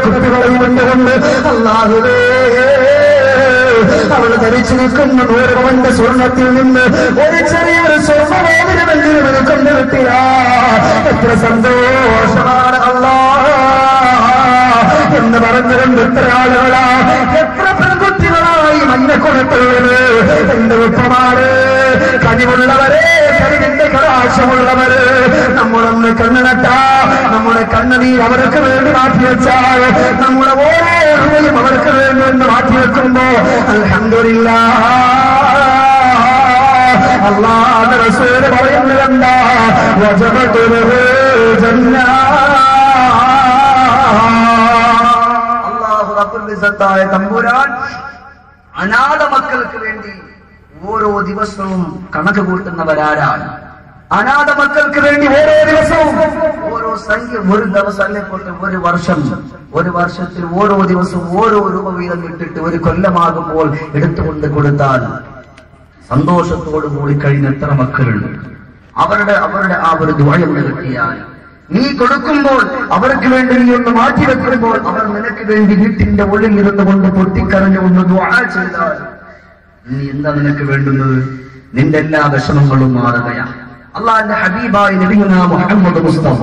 കുട്ടികളെയും കൊണ്ട് അല്ലാഹുവേ അവൾ ധരിച്ചു നിൽക്കുന്ന നൂറ് പവന്റെ സ്വർണത്തിൽ നിന്ന് ഒരു ചെറിയൊരു സ്വർണ്ണവേദനമെങ്കിലും എനിക്കൊണ്ട് കിട്ടിയ എത്ര സന്തോഷമാണ് അല്ലാ എന്ന് പറഞ്ഞുകൊണ്ട് എത്ര ആളുകളാ എത്ര പെൺകുട്ടികളായി മഞ്ഞക്കുളത്തുള്ളത് എന്റെ ഉപ്പമാര് കഴിവുള്ളവരെ കഴിവിന്റെ കടാശമുള്ളവര് നമ്മളൊന്ന് കണ്ണുനട്ട നമ്മുടെ കണ്ണുനീർ അവർക്ക് വേണ്ടി മാറ്റിവെച്ചാൽ നമ്മുടെ ഓരോ രൂപയും അവർക്ക് വേണ്ടി ഒന്ന് മാറ്റിവെക്കുമ്പോ അൽഹംദുലില്ല അള്ളാഹ് റസൂല് പറയുന്നതെന്താ വജബത്തുൽ അള്ളാഹു റബ്ബുൽ ഇസ്സത്തായ തമ്പുരാൻ അനാഥ മക്കൾക്ക് വേണ്ടി ഓരോ ദിവസവും കണക്ക് കൂട്ടുന്നവരാരാണ് അനാഥ മക്കൾക്ക് വേണ്ടി ഓരോ ദിവസവും ഓരോ സംഖ്യ ഒരു ദിവസം അല്ലെ പോട്ടെ ഒരു വർഷം ഒരു വർഷത്തിൽ ഓരോ ദിവസവും ഓരോ രൂപ വീതം ഇട്ടിട്ട് ഒരു കൊല്ലമാകുമ്പോൾ എടുത്തുകൊണ്ട് കൊടുത്താൽ സന്തോഷത്തോടു കൂടി കഴിഞ്ഞ എത്ര മക്കളുണ്ട് അവരുടെ അവരുടെ ആ ഒരു ദ്വയം കിട്ടിയാൽ നീ കൊടുക്കുമ്പോൾ അവർക്ക് വേണ്ടി നീ ഒന്ന് മാറ്റി വെക്കുമ്പോൾ അവർ നിനക്ക് വേണ്ടി വീട്ടിന്റെ ഉള്ളിൽ ഇരുന്നു കൊണ്ട് പൊട്ടിക്കരഞ്ഞു ഒന്ന് ദ്വാ ചെയ്താൽ നീ എന്താ നിനക്ക് വേണ്ടുന്നത് നിന്റെ എല്ലാ വിഷമങ്ങളും മാറുകയാണ് അള്ളാന്റെ ഹബീബായി നബിയുന മുഹമ്മദ് മുസ്തഫ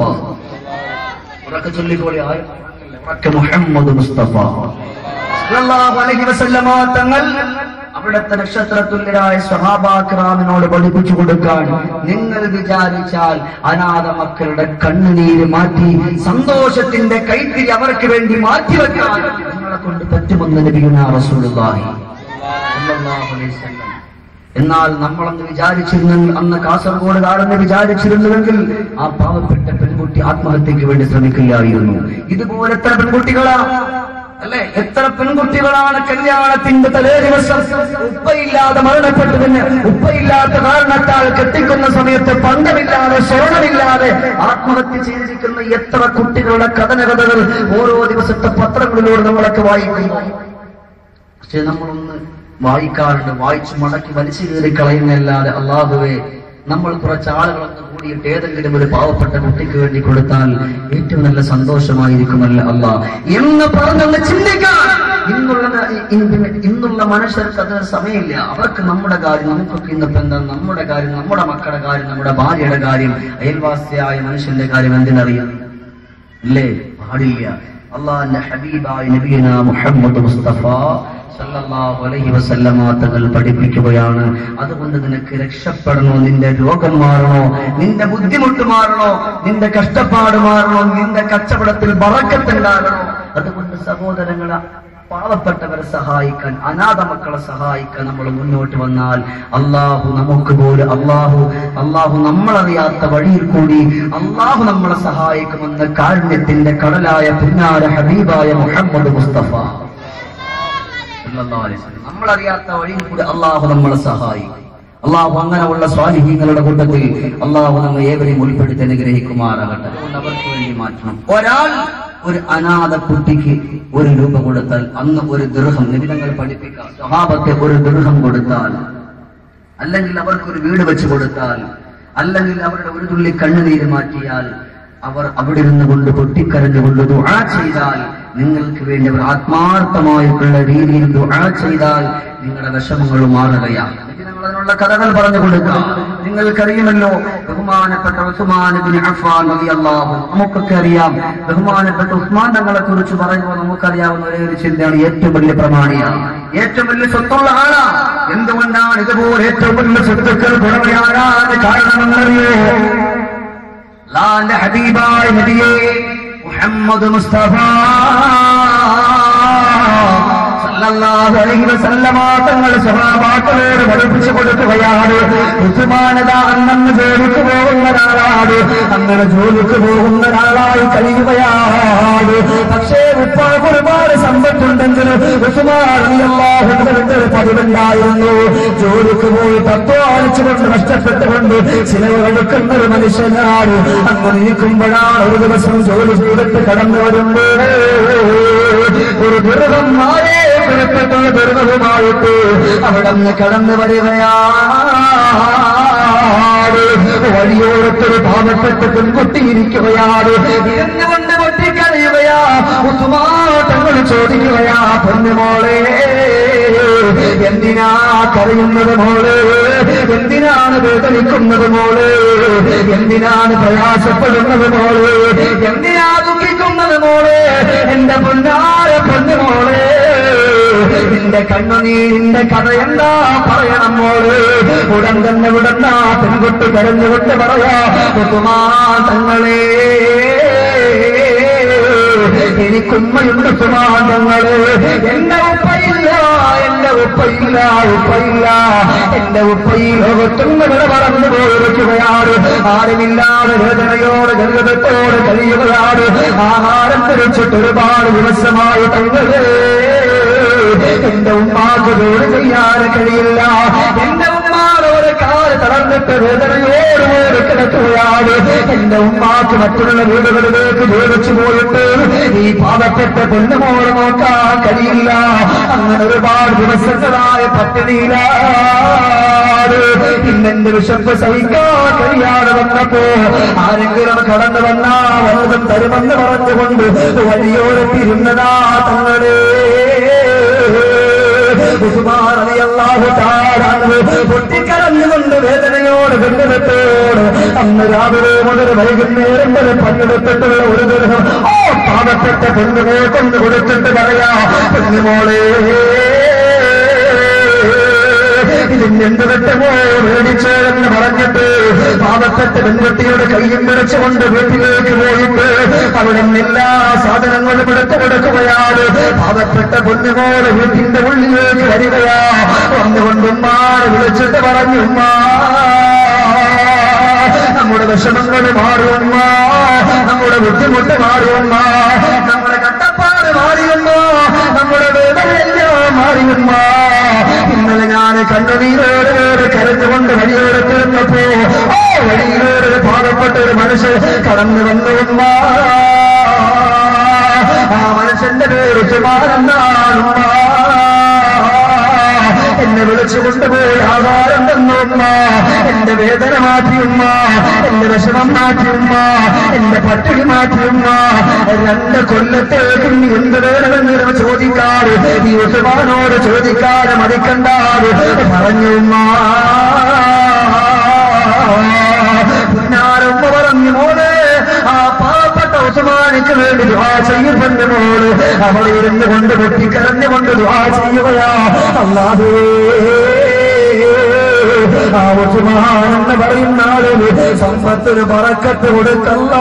ഉറക്കെ ചൊല്ലിക്കോളി ആയി ഉറക്കെ മുഹമ്മദ് മുസ്തഫ സല്ലല്ലാഹു അലൈഹി വസല്ലമ തങ്ങൾ അവിടുത്തെ നക്ഷത്രത്തുല്യരായ സ്വഹാബാക്രാമിനോട് പഠിപ്പിച്ചു കൊടുക്കാൻ നിങ്ങൾ വിചാരിച്ചാൽ അനാഥ മക്കളുടെ കണ്ണുനീര് മാറ്റി സന്തോഷത്തിന്റെ കൈത്തിരി അവർക്ക് വേണ്ടി മാറ്റിവെക്കാൻ നിങ്ങളെ കൊണ്ട് പറ്റുമെന്ന് നബിയുന റസൂലുള്ളാഹി സല്ലല്ലാഹു അലൈഹി വസല്ലം എന്നാൽ നമ്മളന്ന് വിചാരിച്ചിരുന്നെങ്കിൽ അന്ന് കാസർഗോഡുകാരെന്ന് വിചാരിച്ചിരുന്നുവെങ്കിൽ ആ പാവപ്പെട്ട പെൺകുട്ടി ആത്മഹത്യക്ക് വേണ്ടി ശ്രമിക്കില്ലായിരുന്നു ഇതുപോലെ എത്ര പെൺകുട്ടികളാ അല്ലെ എത്ര പെൺകുട്ടികളാണ് കല്യാണത്തിന്റെ തലേ ദിവസം ഉപ്പയില്ലാതെ മരണപ്പെട്ടതിന് ഉപ്പയില്ലാത്ത കാരണത്താൽ കെട്ടിക്കുന്ന സമയത്ത് പണ്ടമില്ലാതെ സ്വർണമില്ലാതെ ആത്മഹത്യ ചെയ്തിരിക്കുന്ന എത്ര കുട്ടികളുടെ കഥനകഥകൾ ഓരോ ദിവസത്തെ പത്രങ്ങളിലൂടെ നമ്മളൊക്കെ വായിക്കുന്നു പക്ഷെ നമ്മളൊന്ന് വായിക്കാറുണ്ട് വായിച്ചു മടക്കി വലിച്ചു കീറി കളയുന്നല്ലാതെ അള്ളാഹുവെ നമ്മൾ കുറച്ച് ആളുകളൊന്ന് കൂടിയിട്ട് ഏതെങ്കിലും ഒരു പാവപ്പെട്ട കുട്ടിക്ക് വേണ്ടി കൊടുത്താൽ ഏറ്റവും നല്ല സന്തോഷമായിരിക്കുമല്ല അല്ലാ എന്ന് പറഞ്ഞൊന്ന് ചിന്തിക്കാൻ ഇന്നുള്ള ഇന്ന് ഇന്നുള്ള മനുഷ്യർക്ക് അതിന് സമയമില്ല അവർക്ക് നമ്മുടെ കാര്യം നമുക്കൊക്കെ ഇന്നിപ്പോ എന്താ നമ്മുടെ കാര്യം നമ്മുടെ മക്കളുടെ കാര്യം നമ്മുടെ ഭാര്യയുടെ കാര്യം അയൽവാസിയായ മനുഷ്യന്റെ കാര്യം എന്തിനറിയാം ഇല്ലേ പാടില്ല അള്ളാന്റെ ഹബീബായ നബീന മുഹമ്മദ് മുസ്തഫ സല്ലല്ലാഹു അലൈഹി വസല്ലമ തങ്ങൾ പഠിപ്പിക്കുകയാണ് അതുകൊണ്ട് നിനക്ക് രക്ഷപ്പെടണോ നിന്റെ രോഗം മാറണോ നിന്റെ ബുദ്ധിമുട്ട് മാറണോ നിന്റെ കഷ്ടപ്പാട് മാറണോ നിന്റെ കച്ചവടത്തിൽ ബറക്കത്തുണ്ടാകണോ അതുകൊണ്ട് സഹോദരങ്ങളെ പാവപ്പെട്ടവരെ സഹായിക്കാൻ അനാഥ മക്കളെ സഹായിക്കാൻ നമ്മൾ മുന്നോട്ട് വന്നാൽ അള്ളാഹു നമുക്ക് പോലും അള്ളാഹു അള്ളാഹു നമ്മളറിയാത്ത വഴിയിൽ കൂടി അള്ളാഹു നമ്മളെ സഹായിക്കുമെന്ന് കാരുണ്യത്തിന്റെ കടലായ പുന്നാര ഹബീബായ മുഹമ്മദ് മുസ്തഫ സല്ലല്ലാഹു അലൈഹി വസല്ലം. നമ്മളറിയാത്ത വഴിയിൽ കൂടി അള്ളാഹു നമ്മളെ സഹായിക്കും അള്ളാഹു അങ്ങനെയുള്ള സ്വാലിഹീങ്ങളുടെ കൂട്ടത്തിൽ അള്ളാഹു നമ്മൾ ഏവരെയും ഉൾപ്പെടുത്തി അനുഗ്രഹിക്കുമാറാകട്ടെ അതുകൊണ്ട് അവർക്ക് വേണ്ടി മാറ്റണം ഒരാൾ ഒരു അനാഥ കുട്ടിക്ക് ഒരു രൂപ കൊടുത്താൽ അന്ന് ഒരു ദൃഹം നിബിധങ്ങൾ പഠിപ്പിക്കാം സ്വഭാവത്തെ ഒരു ദൃഹം കൊടുത്താൽ അല്ലെങ്കിൽ അവർക്കൊരു വീട് വെച്ച് കൊടുത്താൽ അല്ലെങ്കിൽ അവരുടെ ഒരു തുള്ളി കണ്ണുനീര് മാറ്റിയാൽ അവർ അവിടെ ഇരുന്ന് കൊണ്ട് പൊട്ടിക്കരഞ്ഞുകൊണ്ട് ദുആ ചെയ്താൽ നിങ്ങൾക്ക് വേണ്ടി അവർ ആത്മാർത്ഥമായിട്ടുള്ള രീതിയിൽ ദുആ ചെയ്താൽ നിങ്ങളുടെ വിഷമങ്ങൾ മാറുകയാണ് നിങ്ങൾ അതിനുള്ള കഥകൾ പറഞ്ഞു കൊടുക്കാം നിങ്ങൾക്കറിയുമല്ലോ ബഹുമാനപ്പെട്ട ഉസ്മാൻ ഇബ്നു അഫ്ഫാൻ റളിയല്ലാഹു അൻഹു. നമുക്കൊക്കെ അറിയാം ബഹുമാനപ്പെട്ട ഉസ്മാൻ തങ്ങളെ കുറിച്ച് പറയുമ്പോൾ നമുക്കറിയാവുന്ന ഒരേ ഒരു ചിന്തയാണ് ഏറ്റവും വലിയ പ്രമാണിയാണ് ഏറ്റവും വലിയ സ്വത്തുള്ള ആളാ എന്തുകൊണ്ടാണ് ഇതുപോലെ ഏറ്റവും വലിയ സ്വത്തുക്കൾ കുറവയാകാൻ കാരണമെന്നറിയോ അള്ളാന്റെ ഹബീബായ നബിയെ മുഹമ്മദ് മുസ്തഫ സല്ലല്ലാഹു അലൈഹി വസല്ലമ തങ്ങൾ സഹാബാക്കളോട് പഠിപ്പിച്ചു കൊടുക്കുകയാണ് ഉസ്മാനത അന്നു ജോലിക്ക് പോകുന്ന ഒരാളാണ് അങ്ങനെ ജോലിക്ക് പോകുന്ന ഒരാളായി കഴിയുകയാണ് പക്ഷേ ഉപ്പാക്ക് ഒരുപാട് സമ്പത്തുണ്ടെങ്കിലും ഉസ്മാനുള്ളാഹുവിന്റെ ഒരു പതിവുണ്ടായിരുന്നു ജോലിക്ക് പോയി തത്വാനിച്ചുകൊണ്ട് നഷ്ടപ്പെട്ടുകൊണ്ട് ചിലവെടുക്കുന്ന ഒരു മനുഷ്യനാണ് അങ്ങനെ ഇരിക്കുമ്പോഴാണ് ഒരു ദിവസം ജോലി ചെയ്തിട്ട് കടന്നു വരുമ്പോൾ ഒരു ദുരിതം മാറേ പുറപ്പെട്ടുള്ള ദുരിതവുമായിട്ട് അവിടെ നിന്ന് കടന്നു വരികയാണ് വഴിയോരത്തൊരു പാവപ്പെട്ട പെൺകുട്ടി ഇരിക്കുകയാണ് ഇരുന്നുകൊണ്ട് പൊട്ടിക്കറിയുകയാ ഉസ്മാൻ വന്ന് ചോദിക്കുകയാ പൊന്നുമോളെ എന്തിനാ കരയുന്നത് മോള് എന്തിനാണ് വേദനിക്കുന്നത് മോള് എന്തിനാണ് പ്രയാസപ്പെടുന്നത് മോള് എന്തിനാ ദുഃഖിക്കുന്നത് മോള് എന്റെ പൊന്നാര പൊന്നുമോളെ നിന്റെ കണ്ണുനീരിന്റെ കഥ എന്താ പറയണം മോള് ഉടൻ തന്നെ ഉടൻ ആ പെൺകുട്ടി കരഞ്ഞുകൊണ്ട് പറയാ ഉത്തുമാ തങ്ങളേ എനിക്കുമ്മയുണ്ട് സുമാതങ്ങള് എന്റെ ഉപ്പയില്ല എന്റെ ഉപ്പയില്ല ഉപ്പയില്ല എന്റെ ഉപ്പയിൽ ലോകത്തുന്നവരെ പറന്നു പോയിരിക്കുകയാണ് ആരുമില്ലാതെ വേദനയോട് ഗർഭത്തോട് കഴിയുകയാണ് ആഹാരം ധരിച്ചിട്ട് ഒരുപാട് ദിവസമായി തങ്ങളേ എന്റെ ഉമ്മാക്ക് ജോലി ചെയ്യാൻ കഴിയില്ല എന്റെ ഉമ്മാടെ ഒരു കാല് തളർന്നിട്ട് വേദനയോട് ഓടി കിടക്കുകയാണ് എന്റെ ഉമ്മാക്ക് മറ്റുള്ള വീടുകളിലേക്ക് ജോലിച്ചു പോയിട്ട് ഈ പാവപ്പെട്ട പെണ്ണുമോളെ നോക്കാൻ കഴിയില്ല അങ്ങനെ ഒരുപാട് ദിവസങ്ങളായ പട്ടിണിയിലാണ് ഇന്നെന്റെ വിശപ്പ് സഹിക്കാൻ കഴിയാതെ വന്നപ്പോ ആരെങ്കിലും കടന്നു വന്നാ വല്ലതും തരുമെന്ന് പറഞ്ഞുകൊണ്ട് വഴിയോരത്തിരുന്നതാ തങ്ങളേ പൊട്ടിക്കരഞ്ഞുകൊണ്ട് വേദനയോട് വെണ്ണിടത്തോട് അന്ന് രാവിലെ മുതൽ വൈകുന്നേരം വരെ പങ്കെടുത്തിട്ടുള്ള ഒരു ദിവസം ഓ പാവപ്പെട്ട പെണ്ണുമോ കൊണ്ട് കൊടുത്തിട്ട് പറയാ പെണ്ണുമോളെ ഇതിനെന്ത് വെട്ടമോ മേടിച്ചതെന്ന് പറഞ്ഞിട്ട് പാവപ്പെട്ട പെൺകുട്ടിയുടെ കയ്യും പിടിച്ചുകൊണ്ട് വീട്ടിലേക്ക് പോയിട്ട് അവിടെ എല്ലാ സാധനങ്ങളും എടുത്തു കൊടുക്കുകയാണ് പാവപ്പെട്ട പൊന്നുമോട് വീട്ടിന്റെ ഉള്ളിലേക്ക് വരികയാ വന്നുകൊണ്ട് ഉമ്മാനെ വിളിച്ചിട്ട് പറഞ്ഞു ഉമ്മാ നമ്മുടെ വിഷമങ്ങൾ മാറുമ്മ നമ്മുടെ ബുദ്ധിമുട്ട് മാറുമ്മ നമ്മുടെ കട്ടപ്പാട് മാറിയുമ്മ നമ്മുടെ വേദനയെല്ലാം മാറിയുമ്മ ഇന്നലെ ഞാൻ കണ്ണുനീരോട് കരഞ്ഞുകൊണ്ട് വഴിയോട് തീർന്നപ്പോ ഓ വഴിയിലോട് പാവപ്പെട്ട ഒരു മനുഷ്യൻ കടന്നു വന്നു ഉമ്മ ആ മനുഷ്യന്റെ പേര് സുമാരെന്നാണ് ഉമ്മ എന്നെ വിളിച്ചു കൊണ്ടുപോയി ആഹാരം തന്നുമ്മ എന്റെ വേദന മാറ്റിയുമ്മ എന്റെ വിഷമം മാറ്റിയുമ്മ എന്റെ പട്ടിണി മാറ്റിയുമ്മ രണ്ട് കൊല്ലത്തേക്ക് നീ എന്ത് വേണമെന്ന് ഇവൻ ചോദിക്കാറ് ഈ ഉസുമാനോട് ചോദിക്കാതെ മതിക്കണ്ടാറ് പറഞ്ഞുമ്മ പുന്നാരമ്മ പറഞ്ഞു മോനെ ആ പാവപ്പെട്ട ഉസ്മാനിക്ക് വേണ്ടി ദുആ ചെയ്യുമെന്ന് മോള് അവിടെ ഇരുന്ന് കൊണ്ട് പൊട്ടിക്കരഞ്ഞുകൊണ്ട് ദുആ ചെയ്യുകയാ അല്ലാഹേ ആ ഉസ്മാൻ എന്ന് പറയുന്ന ആളിന് സമ്പത്തിന് പറക്കത്ത് കൊടുക്കല്ല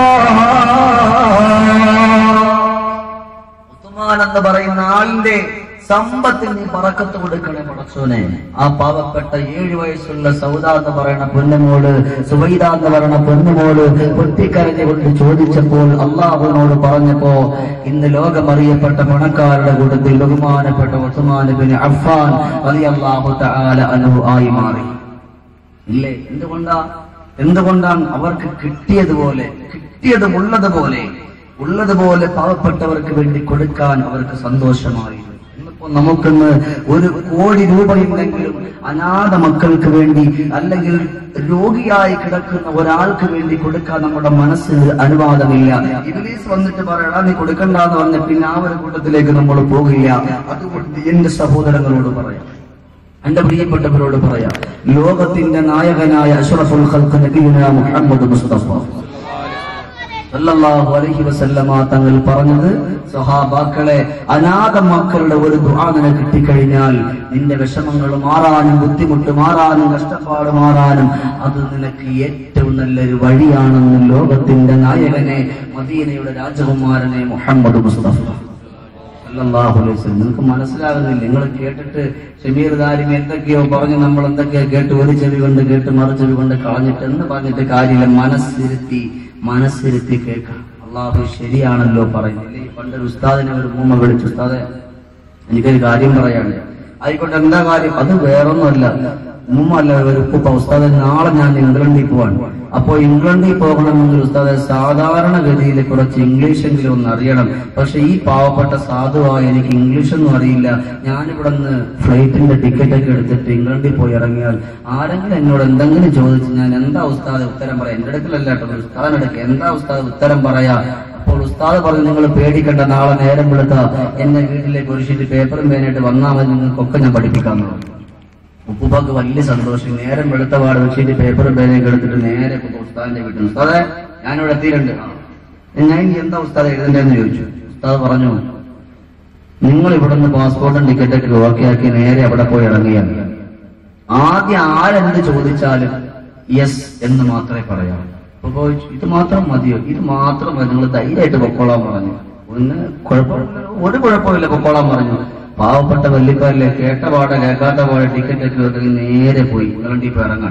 ഉസ്മാൻ എന്ന് പറയുന്ന ആളിന്റെ സമ്പത്തിന് നീ പറക്കത്ത് കൊടുക്കണേ പടച്ചോനെ ആ പാവപ്പെട്ട ഏഴു വയസ്സുള്ള സൗദ എന്ന് പറയുന്ന പൊന്നുമോള് സുബൈദ എന്ന് പറയുന്ന പൊന്നുമോള് പൊട്ടിക്കരഞ്ഞുകൊണ്ട് ചോദിച്ചപ്പോൾ അള്ളാഹുവിനോട് പറഞ്ഞപ്പോ ഇന്ന് ലോകമറിയപ്പെട്ട പണക്കാരുടെ കൂട്ടത്തിൽ ബഹുമാനപ്പെട്ട ഉസ്മാൻ ബിൻ അഫ്ഫാൻ റളിയല്ലാഹു തആല അൻഹു ആയി മാറി ഇല്ലേ എന്തുകൊണ്ടാ എന്തുകൊണ്ടാണ് അവർക്ക് കിട്ടിയതുപോലെ കിട്ടിയതും ഉള്ളതുപോലെ ഉള്ളതുപോലെ പാവപ്പെട്ടവർക്ക് വേണ്ടി കൊടുക്കാൻ അവർക്ക് സന്തോഷമായി ഇന്നിപ്പോ നമുക്കിന്ന് ഒരു കോടി രൂപയുണ്ടെങ്കിലും അനാഥ മക്കൾക്ക് വേണ്ടി അല്ലെങ്കിൽ രോഗിയായി കിടക്കുന്ന ഒരാൾക്ക് വേണ്ടി കൊടുക്കാൻ നമ്മുടെ മനസ്സിന് അനുവാദമില്ല ഇംഗ്ലീഷ് വന്നിട്ട് പറയടാ നീ കൊടുക്കണ്ടെന്ന് പറഞ്ഞ പിന്നെ ആ ഒരു കൂട്ടത്തിലേക്ക് നമ്മൾ പോകില്ല അതുകൊണ്ട് എന്റെ സഹോദരങ്ങളോട് പറയാം എന്റെ പ്രിയപ്പെട്ടവരോട് പറയാം ലോകത്തിന്റെ നായകനായ അഷ്റഫുൽ ഖൽഖ് നബിയുന മുഹമ്മദ് മുസ്തഫ സല്ലല്ലാഹു അലൈഹി വസല്ലമ തങ്ങൾ പറഞ്ഞത് സഹാബാക്കളെ അനാഥ മക്കളുടെ ഒരു ദുആ നിനക്ക് കിട്ടിക്കഴിഞ്ഞാൽ നിന്റെ വിഷമങ്ങൾ മാറാനും ബുദ്ധിമുട്ട് മാറാനും കഷ്ടപ്പാട് മാറാനും അത് നിനക്ക് ഏറ്റവും നല്ലൊരു വഴിയാണെന്ന് ലോകത്തിന്റെ നായകനെ മദീനയുടെ രാജകുമാരനെ മുഹമ്മദ് മുസ്തഫ സല്ലല്ലാഹു അലൈഹി വസല്ലം നിങ്ങൾക്ക് മനസ്സിലാകുന്നില്ല നിങ്ങൾ കേട്ടിട്ട് ഷമീർ ദാരിമി എന്തൊക്കെയോ പറഞ്ഞ് നമ്മൾ എന്തൊക്കെയോ കേട്ട് ഒരു ചെവി കൊണ്ട് കേട്ട് മറു ചെവി കൊണ്ട് കളഞ്ഞിട്ട് എന്ന് പറഞ്ഞിട്ട് കാര്യമില്ല മനസ്സിരുത്തി മനസ്സിരുത്തി കേൾക്കണം അള്ളാഹു ശരിയാണല്ലോ പറയുന്നില്ലേ പണ്ടൊരു ഉസ്താദിനെ ഒരു മൂമ്മ വിളിച്ചു ഉസ്താദെ എനിക്കൊരു കാര്യം പറയാണ്ട് ആയിക്കോട്ടെ എന്താ കാര്യം അത് വേറൊന്നുമല്ല മുമ്പല്ല ഒരു ഉപ്പ ഉസ്താദെ നാളെ ഞാൻ ഇംഗ്ലണ്ടിൽ പോവാൻ അപ്പോ ഇംഗ്ലണ്ടിൽ പോകണമെങ്കിൽ ഉസ്താദെ സാധാരണഗതിയിൽ കുറച്ച് ഇംഗ്ലീഷെങ്കിലും ഒന്ന് അറിയണം പക്ഷെ ഈ പാവപ്പെട്ട സാധുവായ എനിക്ക് ഇംഗ്ലീഷൊന്നും അറിയില്ല ഞാനിവിടെ നിന്ന് ഫ്ലൈറ്റിന്റെ ടിക്കറ്റ് ഒക്കെ എടുത്തിട്ട് ഇംഗ്ലണ്ടിൽ പോയി ഇറങ്ങിയാൽ ആരെങ്കിലും എന്നോട് എന്തെങ്കിലും ചോദിച്ചു ഞാൻ എന്താ ഉസ്താദ് ഉത്തരം പറയാം എന്റെ അടുക്കലല്ല കേട്ടോ ഉസ്താദിനടുക്ക് എന്താ ഉസ്താദ് ഉത്തരം പറയാ അപ്പോൾ ഉസ്താദ് പറഞ്ഞു നിങ്ങൾ പേടിക്കണ്ട നാളെ നേരം വെളുത്ത എന്നെ വീട്ടിലേക്ക് ഒരു ഷീറ്റ് പേപ്പറും പേനായിട്ട് വന്നാൽ മതി നിങ്ങൾക്കൊക്കെ ഞാൻ പഠിപ്പിക്കാൻ പറഞ്ഞു ഉപ്പുപ്പാക്ക് വലിയ സന്തോഷം നേരം വെളുത്ത പാട് ഒരു ഷീറ്റ് പേപ്പറും പേനയൊക്കെ എടുത്തിട്ട് നേരെ ഉപ്പ ഉസ്താദിന്റെ വീട്ടിൽ നിന്ന്, ഉസ്താദെ ഞാനിവിടെ എത്തിയിട്ടുണ്ട് ആ. ഞാൻ ഇനി എന്താ ഉസ്താദ് എഴുതണ്ടെന്ന് ചോദിച്ചു ഉസ്താദ് പറഞ്ഞു നിങ്ങൾ ഇവിടുന്ന് പാസ്പോർട്ടും ടിക്കറ്റൊക്കെ ഓക്കെ ആക്കി നേരെ അവിടെ പോയി ഇറങ്ങിയാൽ മതി. ആദ്യം ആരെന്ത് ചോദിച്ചാലും യെസ് എന്ന് മാത്രമേ പറയാവൂ അപ്പൊ ചോദിച്ചു, ഇത് മാത്രം മതിയോ ഇത് മാത്രം മതി നിങ്ങൾ ധൈര്യമായിട്ട് പൊക്കോളാൻ പറഞ്ഞു ഒന്ന് കുഴപ്പമില്ല ഒരു കുഴപ്പമില്ല പൊക്കോളാൻ പറഞ്ഞു പാവപ്പെട്ട വല്ലിക്കാരിലെ കേട്ട പാടെ കേൾക്കാത്ത പാടെ ടിക്കറ്റ് ഒക്കെ എടുത്ത് നേരെ പോയി ഇംഗ്ലണ്ടിൽ പോയി ഇറങ്ങാൻ